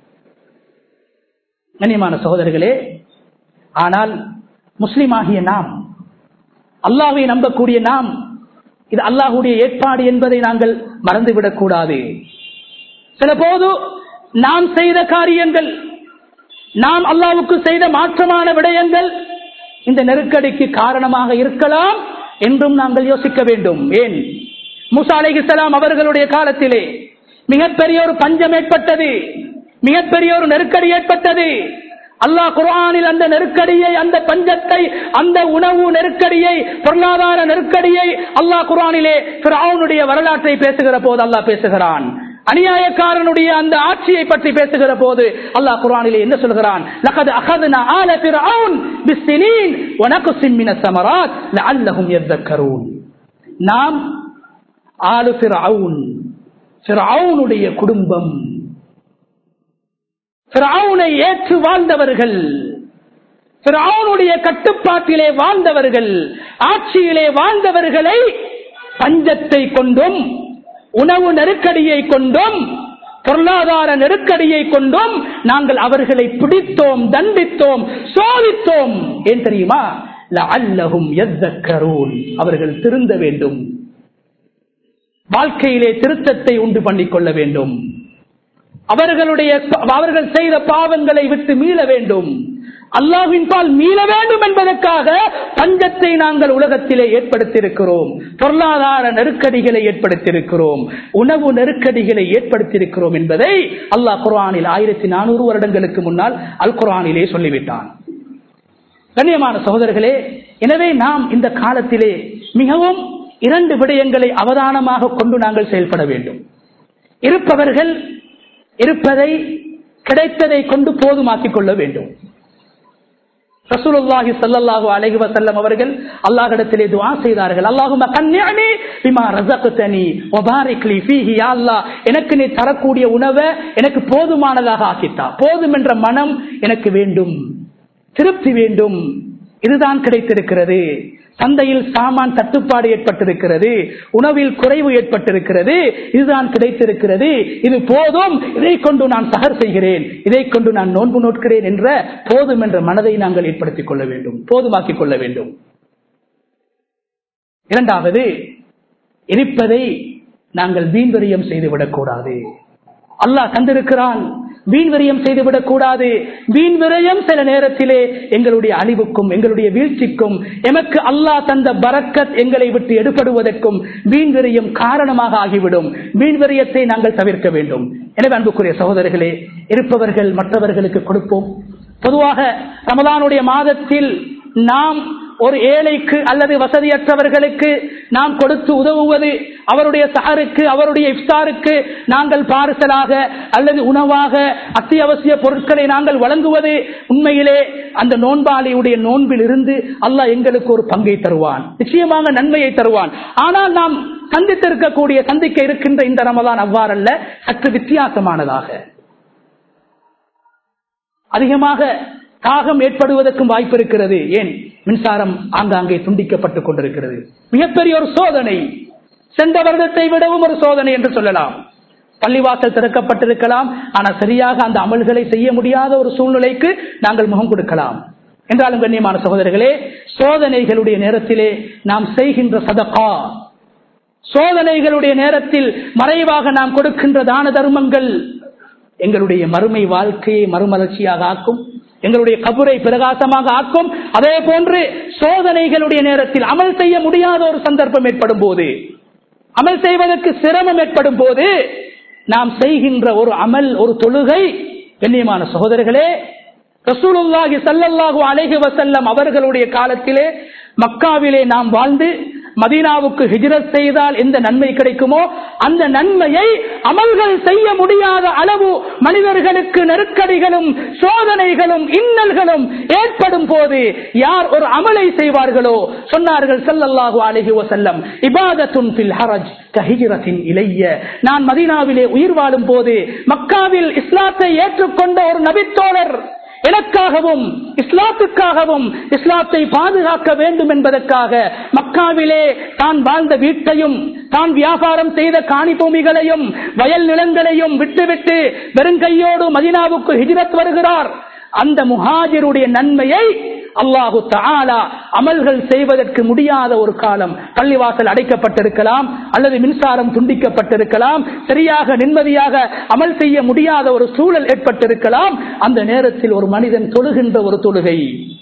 கண்ணியமான சகோதரர்களே ஆனால் முஸ்லிமாகிய நாம் அல்லாவை நம்பக்கூடிய நாம் இது அல்லாஹுடைய ஏற்பாடு என்பதை நாங்கள் மறந்துவிடக் கூடாது சில போது நாம் செய்த காரியங்கள் நாம் அல்லாவுக்கு செய்த மாற்றமான விடயங்கள் இந்த நெருக்கடிக்கு காரணமாக இருக்கலாம் என்றும் நாங்கள் யோசிக்க வேண்டும் ஏன் முசா அலைஹிஸ்ஸலாம் அவர்களுடைய காலத்திலே மிகப்பெரிய ஒரு பஞ்சம் ஏற்பட்டது மிகப்பெரிய ஒரு நெருக்கடி ஏற்பட்டது அல்லாஹ் குர்ஆனில் அந்த நெருக்கடியை அந்த பஞ்சத்தை அந்த உணவு நெருக்கடியை பொருளாதார நெருக்கடியை அல்லாஹ் குர்ஆனிலே ஃபிரௌனுடைய வரலாற்றை பேசுகிற போது அல்லாஹ் பேசுகிறான் அநியாயக்காரனுடைய அந்த ஆட்சியை பற்றி பேசுகிற போது அல்லாஹ் குர்ஆனிலே என்ன சொல்கிறான் லகத் அகதுனா ஆல ஃபிரௌன் பிஸ்ஸினீன் வனக்ஸிம் மினஸ் ஸமராத் லஅல்லஹும் யذكرون நாம் ஆலு ஃபிரௌன் ஃபிரௌனுடைய குடும்பம் பிராவுனை ஏற்று வாழ்ந்தவர்கள் பிராவுனுடைய கட்டுப்பாட்டிலே வாழ்ந்தவர்கள் ஆட்சியிலே வாழ்ந்தவர்களை பஞ்சத்தை கொண்டும் உணவு நெருக்கடியை கொண்டும் பொருளாதார நெருக்கடியை கொண்டும் நாங்கள் அவர்களை பிடித்தோம் தண்டித்தோம் சோதித்தோம் ஏன் தெரியுமா லஅல்லஹும் யذكرون அவர்கள் திருந்த வேண்டும் வாழ்க்கையிலே திருத்தத்தை உண்டு பண்ணிக் கொள்ள வேண்டும் அவர்களுடைய அவர்கள் செய்த பாவங்களை விட்டு மீள வேண்டும் அல்லாஹின் பால் மீள வேண்டும் என்பதற்காக பஞ்சத்தை நாங்கள் உலகத்திலே ஏற்படுத்தியிருக்கிறோம் பொருளாதார நெருக்கடிகளை ஏற்படுத்தியிருக்கிறோம் உணவு நெருக்கடிகளை ஏற்படுத்தியிருக்கிறோம் என்பதை அல்லாஹ் குர்ஆனில் ஆயிரத்தி நானூறு வருடங்களுக்கு முன்னால் அல் குர்ஆனிலே சொல்லிவிட்டான் கண்ணியமான சகோதரர்களே எனவே நாம் இந்த காலத்திலே மிகவும் இரண்டு விடயங்களை அவதானமாக கொண்டு நாங்கள் செயல்பட வேண்டும் இருப்பவர்கள் இருப்பதை கிடைத்ததை கொண்டு போதுமாக்கிக் கொள்ள வேண்டும் ரசூலுல்லாஹி ஸல்லல்லாஹு அலைஹி வஸல்லம் அவர்கள் அல்லாஹ்விடத்திலே துஆ செய்தார்கள் அல்லாஹும்ம கன்னிஅனி பிமா ரஸக்தனி வ பாரிக் லி ஃபீஹி யா அல்லாஹ் எனக்கு நீ தரக்கூடிய உணவை எனக்கு போதுமானதாக ஆக்கித்தா போதும் என்ற மனம் எனக்கு வேண்டும் திருப்தி வேண்டும் இதுதான் கிடைத்திருக்கிறது சந்தையில் சாமான் தட்டுப்பாடு ஏற்பட்டிருக்கிறது உணவில் குறைவு ஏற்பட்டிருக்கிறது இதுதான் கிடைத்திருக்கிறது இது போதும் இதை கொண்டு நான் சகர் செய்கிறேன் இதை கொண்டு நான் நோன்பு நோட்கிறேன் என்ற போதும் என்ற மனதை நாங்கள் ஏற்படுத்திக் கொள்ள வேண்டும் போதுமாக்கிக் கொள்ள வேண்டும் இரண்டாவது இருப்பதை நாங்கள் வீண்வரியம் செய்துவிடக் அல்லாஹ் தந்திருக்கிறான் வீண்வரியம் செய்துவிடக் கூடாது வீண்விரயம் சில நேரத்திலே எங்களுடைய அழிவுக்கும் எங்களுடைய வீழ்ச்சிக்கும் எமக்கு அல்லாஹ் தந்த பரக்கத் எங்களை விட்டு எடுபடுவதற்கும் வீண்விரயம் காரணமாக ஆகிவிடும் வீண்விரயத்தை நாங்கள் தவிர்க்க வேண்டும் எனவே அன்புக்குரிய சகோதரர்களே இருப்பவர்கள் மற்றவர்களுக்கு கொடுப்போம் பொதுவாக ரமதானுடைய மாதத்தில் நாம் ஒரு ஏழைக்கு அல்லது வசதியற்றவர்களுக்கு நாம் கொடுத்து உதவுவது அவருடைய சஹருக்கு அவருடைய இஃப்தாருக்கு நாங்கள் பார்சலாக அல்லது உணவாக அத்தியாவசிய பொருட்களை நாங்கள் வழங்குவது உண்மையிலே அந்த நோன்பாளியுடைய நோன்பில் இருந்து அல்லாஹ் எங்களுக்கு ஒரு பங்கை தருவான் நிச்சயமாக நன்மையை தருவான் ஆனால் நாம் சந்தித்திருக்கக்கூடிய சந்திக்க இருக்கின்ற இந்த ரமதான் அவ்வாறல்ல சற்று வித்தியாசமானதாக அதிகமாக தாகம் ஏற்படுவதற்கும் வாய்ப்பு இருக்கிறது ஏன் மின்சாரம் ஆங்காங்கே துண்டிக்கப்பட்டுக் கொண்டிருக்கிறது மிகப்பெரிய ஒரு சோதனை சென்ற வருடத்தை விடவும் ஒரு சோதனை என்று சொல்லலாம் பள்ளிவாசல் திறக்கப்பட்டிருக்கலாம் ஆனால் சரியாக அந்த அமல்களை செய்ய முடியாத ஒரு சூழ்நிலைக்கு நாங்கள் முகம் கொடுக்கலாம் என்றாலும் கண்ணியமான சகோதரர்களே சோதனைகளுடைய நேரத்திலே நாம் செய்கின்ற சதகா சோதனைகளுடைய நேரத்தில் மறைவாக நாம் கொடுக்கின்ற தான தர்மங்கள் எங்களுடைய மறுமை வாழ்க்கையை மறுமலர்ச்சியாக ஆக்கும் எங்களுடைய கபுரை பிரகாசமாக ஆக்கும் அதே போன்று சோதனைகளுடைய நேரத்தில் அமல் செய்ய முடியாத ஒரு சந்தர்ப்பம் ஏற்படும் போது அமல் செய்வதற்கு சிரமம் ஏற்படும் போது நாம் செய்கின்ற ஒரு அமல் ஒரு தொழுகை கண்ணியமான சகோதரர்களே ரசூலுல்லாஹி சல்லல்லாஹு அலைஹி வசல்லம் அவர்களுடைய காலத்திலே மக்காவிலே நாம் வாழ்ந்து மதீனாவுக்கு ஹிஜ்ரத் செய்தால் எந்த நன்மை கிடைக்குமோ அந்த நன்மையை அமல்கள் செய்ய முடியாத அளவு மனிதர்களுக்கு நெருக்கடிகளும் சோதனைகளும் இன்னல்களும் ஏற்படும் போது யார் ஒரு அமலை செய்வார்களோ சொன்னார்கள் ஸல்லல்லாஹு அலைஹி வஸல்லம் இபாதத்துன் ஃபில் ஹரஜ் கஹிஜ்ரத்தின் இலைய நான் மதீனாவிலே உயிர் வாழும் போது மக்காவில் இஸ்லாத்தை ஏற்றுக்கொண்ட ஒரு நபித்தோழர் எனக்காகவும் இஸ்லாத்துக்காகவும் இஸ்லாத்தை பாதுகாக்க வேண்டும் என்பதற்காக மக்காவிலே தான் வாழ்ந்த வீட்டையும் தான் வியாபாரம் செய்த காணி பூமிகளையும் வயல் நிலங்களையும் விட்டுவிட்டு வெறுங்கையோடு மதினாவுக்கு ஹிஜ்ரத் வருகிறார் அந்த முஹாஜிருடைய நன்மையை அல்லாஹு தாலா அமல்கள் செய்வதற்கு முடியாத ஒரு காலம் பள்ளிவாசல் அடைக்கப்பட்டிருக்கலாம் அல்லது மின்சாரம் துண்டிக்கப்பட்டிருக்கலாம் சரியாக நிம்மதியாக அமல் செய்ய முடியாத ஒரு சூழல் ஏற்பட்டிருக்கலாம் அந்த நேரத்தில் ஒரு மனிதன் தொழுகின்ற ஒரு தொழுகை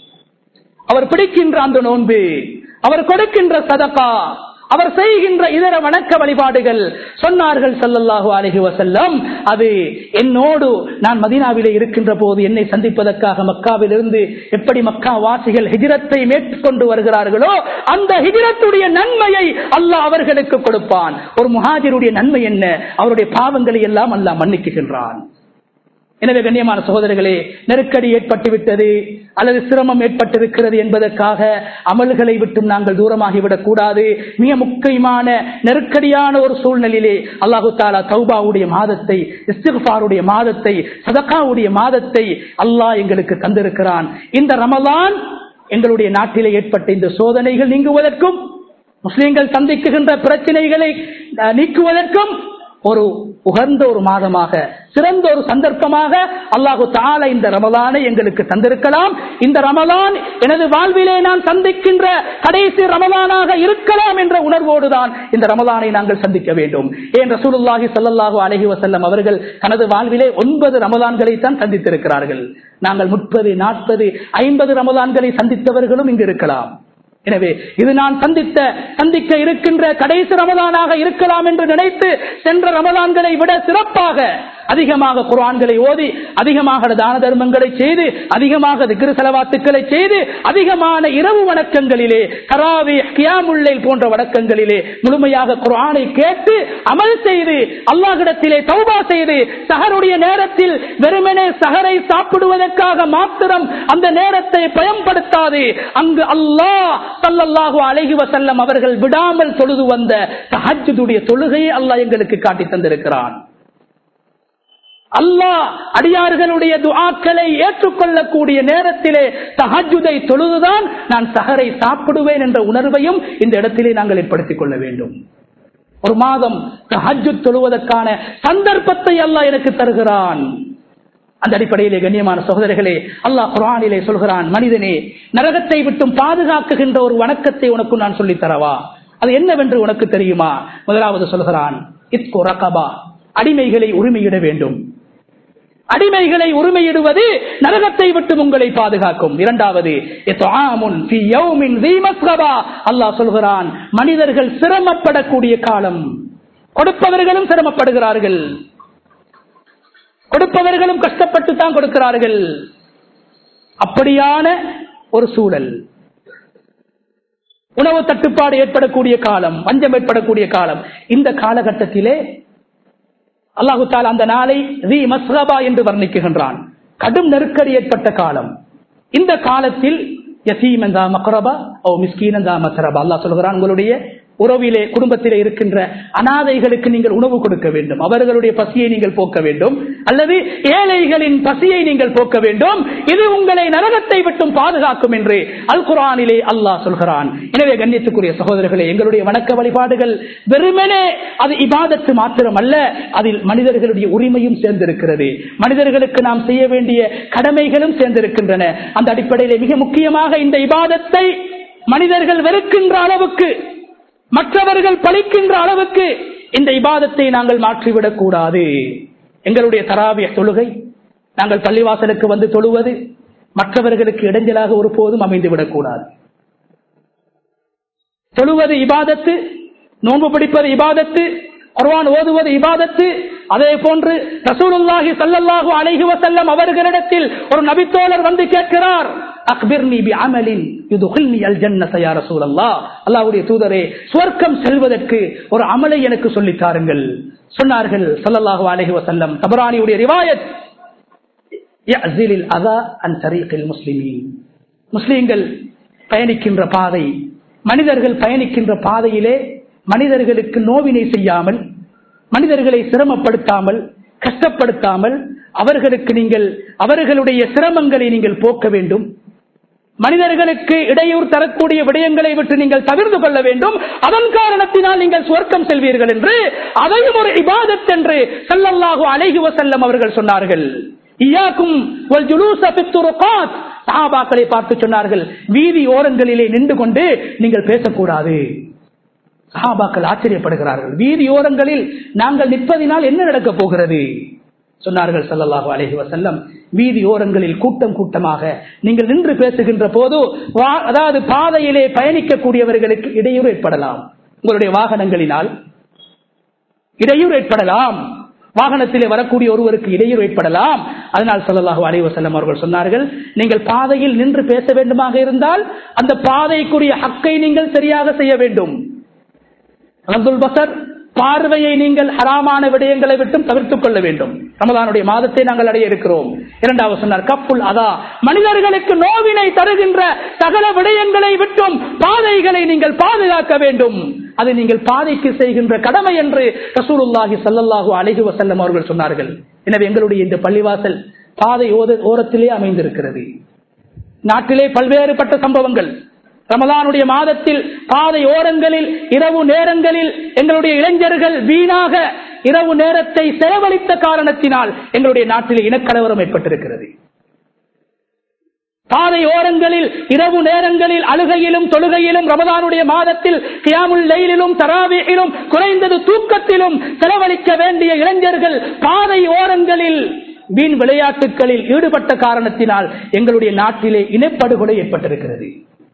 அவர் பிடிக்கின்ற அந்த நோன்பு அவர் கொடுக்கின்ற சதகா அவர் செய்கின்ற இதர வணக்க வழிபாடுகள் சொன்னார்கள் சல்லல்லாஹு அலஹி வசல்லம் அது என்னோடு நான் மதீனாவிலே இருக்கின்ற போது என்னை சந்திப்பதற்காக மக்காவிலிருந்து எப்படி மக்கா வாசிகள் ஹிஜரத்தை மேற்கொண்டு வருகிறார்களோ அந்த ஹிஜரத்துடைய நன்மையை அல்லாஹ் அவர்களுக்கு கொடுப்பான் ஒரு முஹாஜிருடைய நன்மை என்ன அவருடைய பாவங்களை எல்லாம் அல்லாஹ் மன்னிக்குகின்றான் எனவே கண்ணியமான சகோதரர்களே நெருக்கடி ஏற்பட்டு விட்டது அல்லது சிரமம் ஏற்பட்டிருக்கிறது என்பதற்காக அமல்களை விட்டும் நாங்கள் தூரமாகிவிடக் கூடாது மிக முக்கியமான நெருக்கடியான ஒரு சூழ்நிலையிலே அல்லாஹு தாலா தௌபாவுடைய மாதத்தை இஸ்திஃபாருடைய மாதத்தை சதக்காவுடைய மாதத்தை அல்லாஹ் எங்களுக்கு தந்திருக்கிறான் இந்த ரமலான் எங்களுடைய நாட்டிலே ஏற்பட்ட இந்த சோதனைகள் நீங்குவதற்கும் முஸ்லிம்கள் சந்திக்குகின்ற பிரச்சனைகளை அஹ், நீக்குவதற்கும் ஒரு உகந்த ஒரு மாதமாக சிறந்த ஒரு சந்தர்ப்பமாக அல்லாஹு தாலா இந்த ரமலானை எங்களுக்கு தந்திருக்கலாம் இந்த ரமலான் எனது வாழ்விலே நான் சந்திக்கின்ற கடைசி ரமலானாக இருக்கலாம் என்ற உணர்வோடுதான் இந்த ரமலானை நாங்கள் சந்திக்க வேண்டும் ஏன் ரசூலுல்லாஹி ஸல்லல்லாஹு அலைஹி வஸல்லம் அவர்கள் தனது வாழ்விலே ஒன்பது ரமலான்களை தான் சந்தித்திருக்கிறார்கள் நாங்கள் முப்பது நாற்பது ஐம்பது ரமலான்களை சந்தித்தவர்களும் இங்கு இருக்கலாம் எனவே இது நான் சந்தித்த சந்திக்க இருக்கின்ற கடைசி ரமதானாக இருக்கலாம் என்று நினைத்து சென்ற ரமதான்களை விட சிறப்பாக அதிகமாக குர்ஆன்களை ஓதி அதிகமாக தான தர்மங்களை செய்து அதிகமாக திக்ரு செலவாத்துக்களை செய்து அதிகமான இரவு வணக்கங்களிலே கராவி கியாமுல்லை போன்ற வணக்கங்களிலே முழுமையாக குர்ஆனை கேட்டு அமல் செய்து அல்லாஹ்விடத்திலே தௌபா செய்து சஹருடைய நேரத்தில் வெறுமனே சஹரை சாப்பிடுவதற்காக மாத்திரம் அந்த நேரத்தை பயன்படுத்தாது அங்கு அல்லாஹ் ஸல்லல்லாஹு அலைஹி வஸல்லம் அவர்கள் விடாமல் தொழுது வந்த தஹஜ்ஜுடைய தொழுகையை அல்லாஹ் எங்களுக்கு காட்டி தந்திருக்கிறான் அல்லாஹ் அடியார்களுடைய துஆக்களை ஏற்றுக்கொள்ளக்கூடிய நேரத்திலே தஹஜுதை தொழுதுதான் நான் சஹரை சாப்பிடுவேன் என்ற உணர்வையும் இந்த இடத்திலே நாங்கள் ஏற்படுத்திக் கொள்ள வேண்டும் ஒரு மாதம் தஹஜு தொழுவதற்கான சந்தர்ப்பத்தை அல்லாஹ் எனக்கு தருகிறான் அந்த அடிப்படையிலே கண்ணியமான சகோதரர்களே அல்லாஹ் குரானிலே சொல்கிறான் மனிதனே நரகத்தை விட்டும் பாதுகாக்குகின்ற ஒரு வணக்கத்தை உனக்கு நான் சொல்லித் தரவா அது என்னவென்று உனக்கு தெரியுமா முதலாவது சொல்கிறான் இத்கு ரகபா அடிமைகளை உரிமையிட வேண்டும் அடிமைகளை உரிமையிடுவது நரகத்தை விட்டு உங்களை பாதுகாக்கும் இரண்டாவது அல்லாஹ் சொல்கிறான் மனிதர்கள் சிரமப்படக்கூடிய காலம் கொடுப்பவர்களும் சிரமப்படுகிறார்கள் கொடுப்பவர்களும் கஷ்டப்பட்டு தான் கொடுக்கிறார்கள் அப்படியான ஒரு சூழல் உணவு தட்டுப்பாடு ஏற்படக்கூடிய காலம் வஞ்சம் ஏற்படக்கூடிய காலம் இந்த காலகட்டத்திலே அல்லாஹு தாலா அந்த நாளை ரி மஸ்ரபா என்று வர்ணிக்குகின்றான் கடும் நெருக்கடி ஏற்பட்ட காலம் இந்த காலத்தில் யசீமந்தா மக்ரபா ஓ மிஸ்கீனந்தா மசரபா அல்லாஹ் சொல்கிறான் உங்களுடைய உறவிலே குடும்பத்திலே இருக்கின்ற அனாதைகளுக்கு நீங்கள் உணவு கொடுக்க வேண்டும் அவர்களுடைய பசியை நீங்கள் போக்க வேண்டும் அல்லது ஏழைகளின் பசியை நீங்கள் போக்க வேண்டும் இது உங்களை நரகத்தை விட்டும் பாதுகாக்கும் என்று அல் குரானிலே அல்லாஹ் சொல்கிறான் எனவே கண்ணியத்துக்குரிய சகோதரர்களே எங்களுடைய வணக்க வழிபாடுகள் வெறுமனே அது இபாதத்து மாத்திரம் அல்ல அதில் மனிதர்களுடைய உரிமையும் சேர்ந்திருக்கிறது மனிதர்களுக்கு நாம் செய்ய வேண்டிய கடமைகளும் சேர்ந்திருக்கின்றன அந்த அடிப்படையிலே மிக முக்கியமாக இந்த இபாதத்தை மனிதர்கள் வெறுக்கின்ற அளவுக்கு மற்றவர்கள் பழிக்கின்ற அளவுக்கு இந்த இபாதத்தை நாங்கள் மாற்றிவிடக் கூடாது எங்களுடைய தராவிய தொழுகை நாங்கள் பள்ளிவாசலுக்கு வந்து தொழுவது மற்றவர்களுக்கு இடைஞ்சலாக ஒருபோதும் அமைந்துவிடக் கூடாது தொழுவது இபாதத்து நோன்பு பிடிப்பது இபாதத்து குர்வான் ஓதுவது இபாதத்து அதே போன்று ரசூலுல்லாஹி சல்லல்லாஹு அலைஹி வஸல்லம் அவர்களிடத்தில் ஒரு நபித்தோழர் வந்து கேட்கிறார் அக்பிர்னி பி அமலின் யுதுகில்னி அல் ஜன்னத யா ரசூலல்லாஹ் அல்லாஹ்வுடைய தூதரே சுவர்க்கம் செல்வதற்கு ஒரு அமலை எனக்கு சொல்லித் தாருங்கள் சொன்னார்கள் ஸல்லல்லாஹு அலைஹி வஸல்லம் தபரானியுடைய ரிவாயத் யஅஸிலில் அதா அன் தரீகில் முஸ்லிமீன் முஸ்லிம்கள் பயணிக்கின்ற பாதை மனிதர்கள் பயணிக்கின்ற பாதையிலே மனிதர்களுக்கு நோவினை செய்யாமல் மனிதர்களை சிரமப்படுத்தாமல் கஷ்டப்படுத்தாமல் அவர்களுக்கு நீங்கள் அவர்களுடைய சிரமங்களை நீங்கள் போக்க வேண்டும் மனிதர்களுக்கு இடையூறு தரக்கூடிய விடயங்களை விட்டு நீங்கள் தவிர்த்து கொள்ள வேண்டும் அதன் காரணத்தினால் நீங்கள் சுவர்க்கம் செல்வீர்கள் என்று அதையும் ஒரு இபாதத் என்று செல்லல்லாஹு அலைஹி வசல்லம் அவர்கள் சொன்னார்கள் இயாக்கும் சஹாபாக்களை பார்த்து சொன்னார்கள் வீதி ஓரங்களிலே நின்று கொண்டு நீங்கள் பேசக்கூடாது சஹாபாக்கள் ஆச்சரியப்படுகிறார்கள் வீதி ஓரங்களில் நாங்கள் நிற்பதினால் என்ன நடக்கப் போகிறது சொன்னார்கள் சல்லல்லாஹு அலஹி வசல்லம் வீதி ஓரங்களில் கூட்டம் கூட்டமாக நீங்கள் நின்று பேசுகின்ற போது அதாவது பாதையிலே பயணிக்கக்கூடியவர்களுக்கு இடையூறு ஏற்படலாம் உங்களுடைய வாகனங்களினால் இடையூறு ஏற்படலாம் வாகனத்திலே வரக்கூடிய ஒருவருக்கு இடையூறு ஏற்படலாம் அதனால் சொல்லலாக அலைவசல்லம் அவர்கள் சொன்னார்கள் நீங்கள் பாதையில் நின்று பேச வேண்டுமாக இருந்தால் அந்த பாதைக்குரிய ஹக்கை நீங்கள் சரியாக செய்ய வேண்டும் அப்துல் பசர் பார்வையை நீங்கள் ஹராமான விடயங்களை விட்டும் தவிர்த்துக் கொள்ள வேண்டும் ரமதானுடைய மாதத்தை நாங்கள் அடைய இருக்கிறோம் இரண்டாவது சொன்னார் கப்புல் அதா மனிதர்களுக்கு நோவினை தருகின்ற சகல விடயங்களை விட்டும் பாதைகளை நீங்கள் பாதுகாக்க வேண்டும் அது நீங்கள் பாதைக்கு செய்கின்ற கடமை என்று ரசூலுல்லாஹி சல்லல்லாஹு அலஹி வசல்லம் அவர்கள் சொன்னார்கள் எனவே எங்களுடைய இந்த பள்ளிவாசல் பாதை ஓரத்திலே அமைந்திருக்கிறது நாட்டிலே பல்வேறுபட்ட சம்பவங்கள் ரமலானுடைய மாதத்தில் பாதை ஓரங்களில் இரவு நேரங்களில் எங்களுடைய இளைஞர்கள் வீணாக இரவு நேரத்தை செலவழித்த காரணத்தினால் எங்களுடைய நாட்டில் இனக்கலவரம் ஏற்பட்டிருக்கிறது பாதை ஓரங்களில் இரவு நேரங்களில் அழுகையிலும் தொழுகையிலும் ரமதானுடைய மாதத்தில் கியாமுல் லைலிலும் தராவியிலும் குறைந்தது தூக்கத்திலும் செலவழிக்க வேண்டிய இளைஞர்கள் பாதை ஓரங்களில் வீண் விளையாட்டுகளில் ஈடுபட்ட காரணத்தினால் எங்களுடைய நாட்டிலே இனப்படுகொலை ஏற்பட்டிருக்கிறது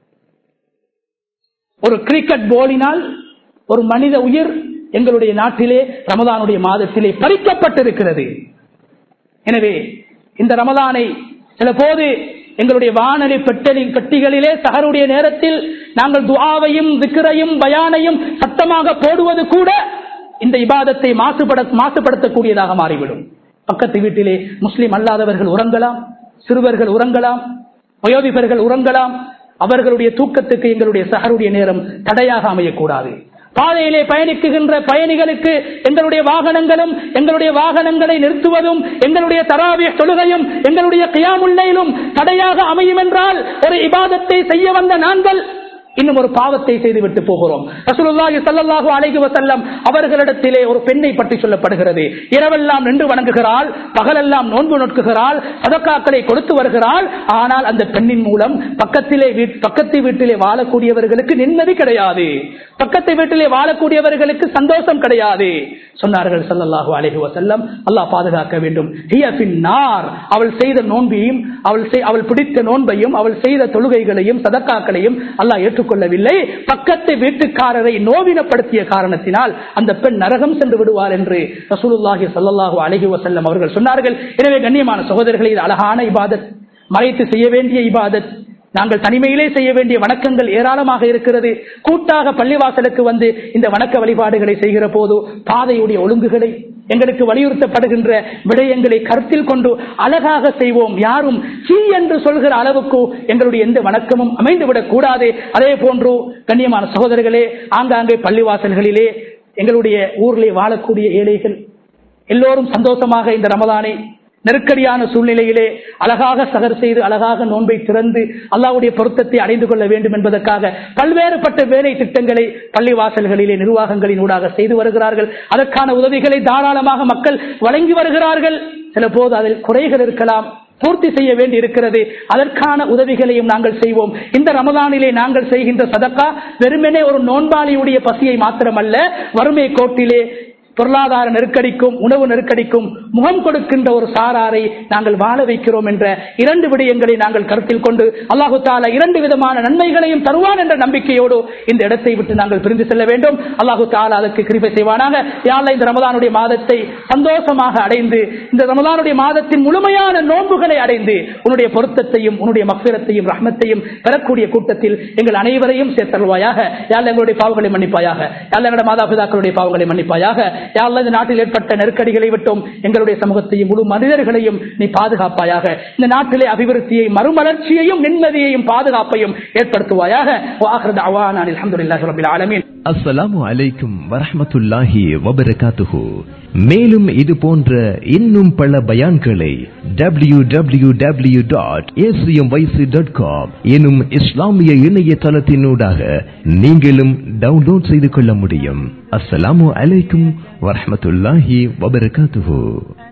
ஒரு கிரிக்கெட் போலினால் ஒரு மனித உயிர் எங்களுடைய நாட்டிலே ரமதானுடைய மாதத்திலே பறிக்கப்பட்டிருக்கிறது எனவே இந்த ரமதானை சில போது எங்களுடைய வானொலி பெட்டலி பெட்டிகளிலே சகருடைய நேரத்தில் நாங்கள் துவாவையும் விக்கிரையும் பயானையும் சத்தமாக போடுவது கூட இந்த இபாதத்தை மாசுபட மாசுபடுத்தக்கூடியதாக மாறிவிடும் பக்கத்து வீட்டிலே முஸ்லிம் அல்லாதவர்கள் உறங்கலாம் சிறுவர்கள் உறங்கலாம் வயோதிபர்கள் உறங்கலாம் அவர்களுடைய தூக்கத்துக்கு எங்களுடைய சகருடைய நேரம் தடையாக அமையக்கூடாது பாதையிலே பயணிக்குகின்ற பயணிகளுக்கு எங்களுடைய வாகனங்களும் எங்களுடைய வாகனங்களை நிறுத்துவதும் எங்களுடைய தராவிய தொழுகையும் எங்களுடைய கியாமுல்லையிலும் தடையாக அமையும் என்றால் ஒரு இபாதத்தை செய்ய வந்த நாங்கள் இன்னும் ஒரு பாவத்தை செய்துவிட்டு போகிறோம் ரசூலுல்லாஹி ஸல்லல்லாஹு அலைஹி வஸல்லம் அவர்களிடத்திலே ஒரு பெண்ணை பற்றி சொல்லப்படுகிறது இரவெல்லாம் நின்று வணங்குகிறாள் பகலெல்லாம் நோன்பு நோக்குகிறாள் சதக்காக்களை கொடுத்து வருகிறாள் ஆனால் அந்த பெண்ணின் மூலம் பக்கத்திலே வீட்- பக்கத்து வீட்டிலே வாழக்கூடியவர்களுக்கு நிம்மதி கிடையாது பக்கத்து வீட்டிலே வாழக்கூடியவர்களுக்கு சந்தோஷம் கிடையாது சொன்னார்கள் ஸல்லல்லாஹு அலைஹி வஸல்லம் அல்லாஹ் பாதுகாக்க வேண்டும் ஹிய ஃபின்னார் அவள் செய்த நோன்பையும் அவள் செய்- அவள் பிடித்த நோன்பையும் அவள் செய்த தொழுகைகளையும் சதக்காக்களையும் அல்லாஹ் ஏற்றுக்கொள்ளவில்லை பக்கத்து வீட்டுக்காரரை நோவினப்படுத்திய காரணத்தினால் அந்த பெண் நரகம் சென்று விடுவார் என்று ரசூலுல்லாஹி ஸல்லல்லாஹு அலைஹி வஸல்லம் அவர்கள் சொன்னார்கள் எனவே கண்ணியமான சகோதரர்களே இது அழகான இபாதத் மறைத்து செய்ய வேண்டிய இபாதத் நாங்கள் தனிமையிலே செய்ய வேண்டிய வணக்கங்கள் ஏராளமாக இருக்கிறது கூட்டாக பள்ளிவாசலுக்கு வந்து இந்த வணக்க வழிபாடுகளை செய்கிற போது பாதையுடைய ஒழுங்குகளை எங்களுக்கு வலியுறுத்தப்படுகின்ற விடயங்களை கருத்தில் கொண்டு அழகாக செய்வோம் யாரும் சீ என்று சொல்கிற அளவுக்கு எங்களுடைய எந்த வணக்கமும் அமைந்துவிடக் கூடாது அதே போன்று கண்ணியமான சகோதரர்களே ஆங்காங்கே பள்ளிவாசல்களிலே எங்களுடைய ஊரிலே வாழக்கூடிய ஏழைகள் எல்லோரும் சந்தோஷமாக இந்த ரமதானை நெருக்கடியான சூழ்நிலையிலே அழகாக சகர் செய்து அழகாக நோன்பை திறந்து அல்லாவுடைய பொருத்தத்தை அடைந்து கொள்ள வேண்டும் என்பதற்காக பல்வேறுபட்ட வேலை திட்டங்களை பள்ளிவாசல்களிலே நிர்வாகங்களின் ஊடாக செய்து வருகிறார்கள் அதற்கான உதவிகளை தாராளமாக மக்கள் வழங்கி வருகிறார்கள் சில போது அதில் குறைகள் இருக்கலாம் பூர்த்தி செய்ய வேண்டி இருக்கிறது அதற்கான உதவிகளையும் நாங்கள் செய்வோம் இந்த ரமதானிலே நாங்கள் செய்கின்ற சதக்கா வெறுமனே ஒரு நோன்பாளியுடைய பசியை மாத்திரமல்ல வறுமை கோட்டிலே பொருளாதார நெருக்கடிக்கும் உணவு நெருக்கடிக்கும் முகம் கொடுக்கின்ற ஒரு சாராரை நாங்கள் வாழ வைக்கிறோம் என்ற இரண்டு விடயங்களை நாங்கள் கருத்தில் கொண்டு அல்லாஹு தாலா இரண்டு விதமான நன்மைகளையும் தருவான் என்ற நம்பிக்கையோடு இந்த இடத்தை விட்டு நாங்கள் பிரிந்து செல்ல வேண்டும் அல்லாஹு தாலா அதற்கு கிருபை செய்வானாக யாழ்லா இந்த ரமதானுடைய மாதத்தை சந்தோஷமாக அடைந்து இந்த ரமதானுடைய மாதத்தின் முழுமையான நோன்புகளை அடைந்து உன்னுடைய பொருத்தத்தையும் உன்னுடைய மக்பிரத்தையும் ரஹ்மத்தையும் பெறக்கூடிய கூட்டத்தில் எங்கள் அனைவரையும் சேர்த்தருவாயாக யாழ் எங்களுடைய பாவங்களை மன்னிப்பாயாக யாழ் எங்களுடைய மாதாபிதாக்களுடைய பாவங்களை மன்னிப்பாயாக யாழ்லா இந்த நாட்டில் ஏற்பட்ட நெருக்கடிகளை விட்டும் எங்களுடைய சமூகத்தையும் முழு மனிதர்களையும் நீ பாதுகாப்பாயாக இந்த நாட்டிலே அபிவிருத்தியை மறுமலர்ச்சியையும் நிம்மதியையும் பாதுகாப்பையும் ஏற்படுத்துவாயாக வாஹர் அவான் அல்ஹம்துலில்லாஹி ரப்பில் ஆலமீன் அஸ்ஸலாமு அலைக்கும் வரஹ்மத்துல்லாஹி வபரகாத்துஹு மேலும் இது போன்ற இன்னும் பல பயான்களை W W W dot dot com எனும் இஸ்லாமிய இணையதளத்தினூடாக நீங்களும் டவுன்லோட் செய்து கொள்ள முடியும் அஸ்ஸலாமு அலைக்கும் வரஹ்மத்துல்லாஹி வபரகாத்துஹு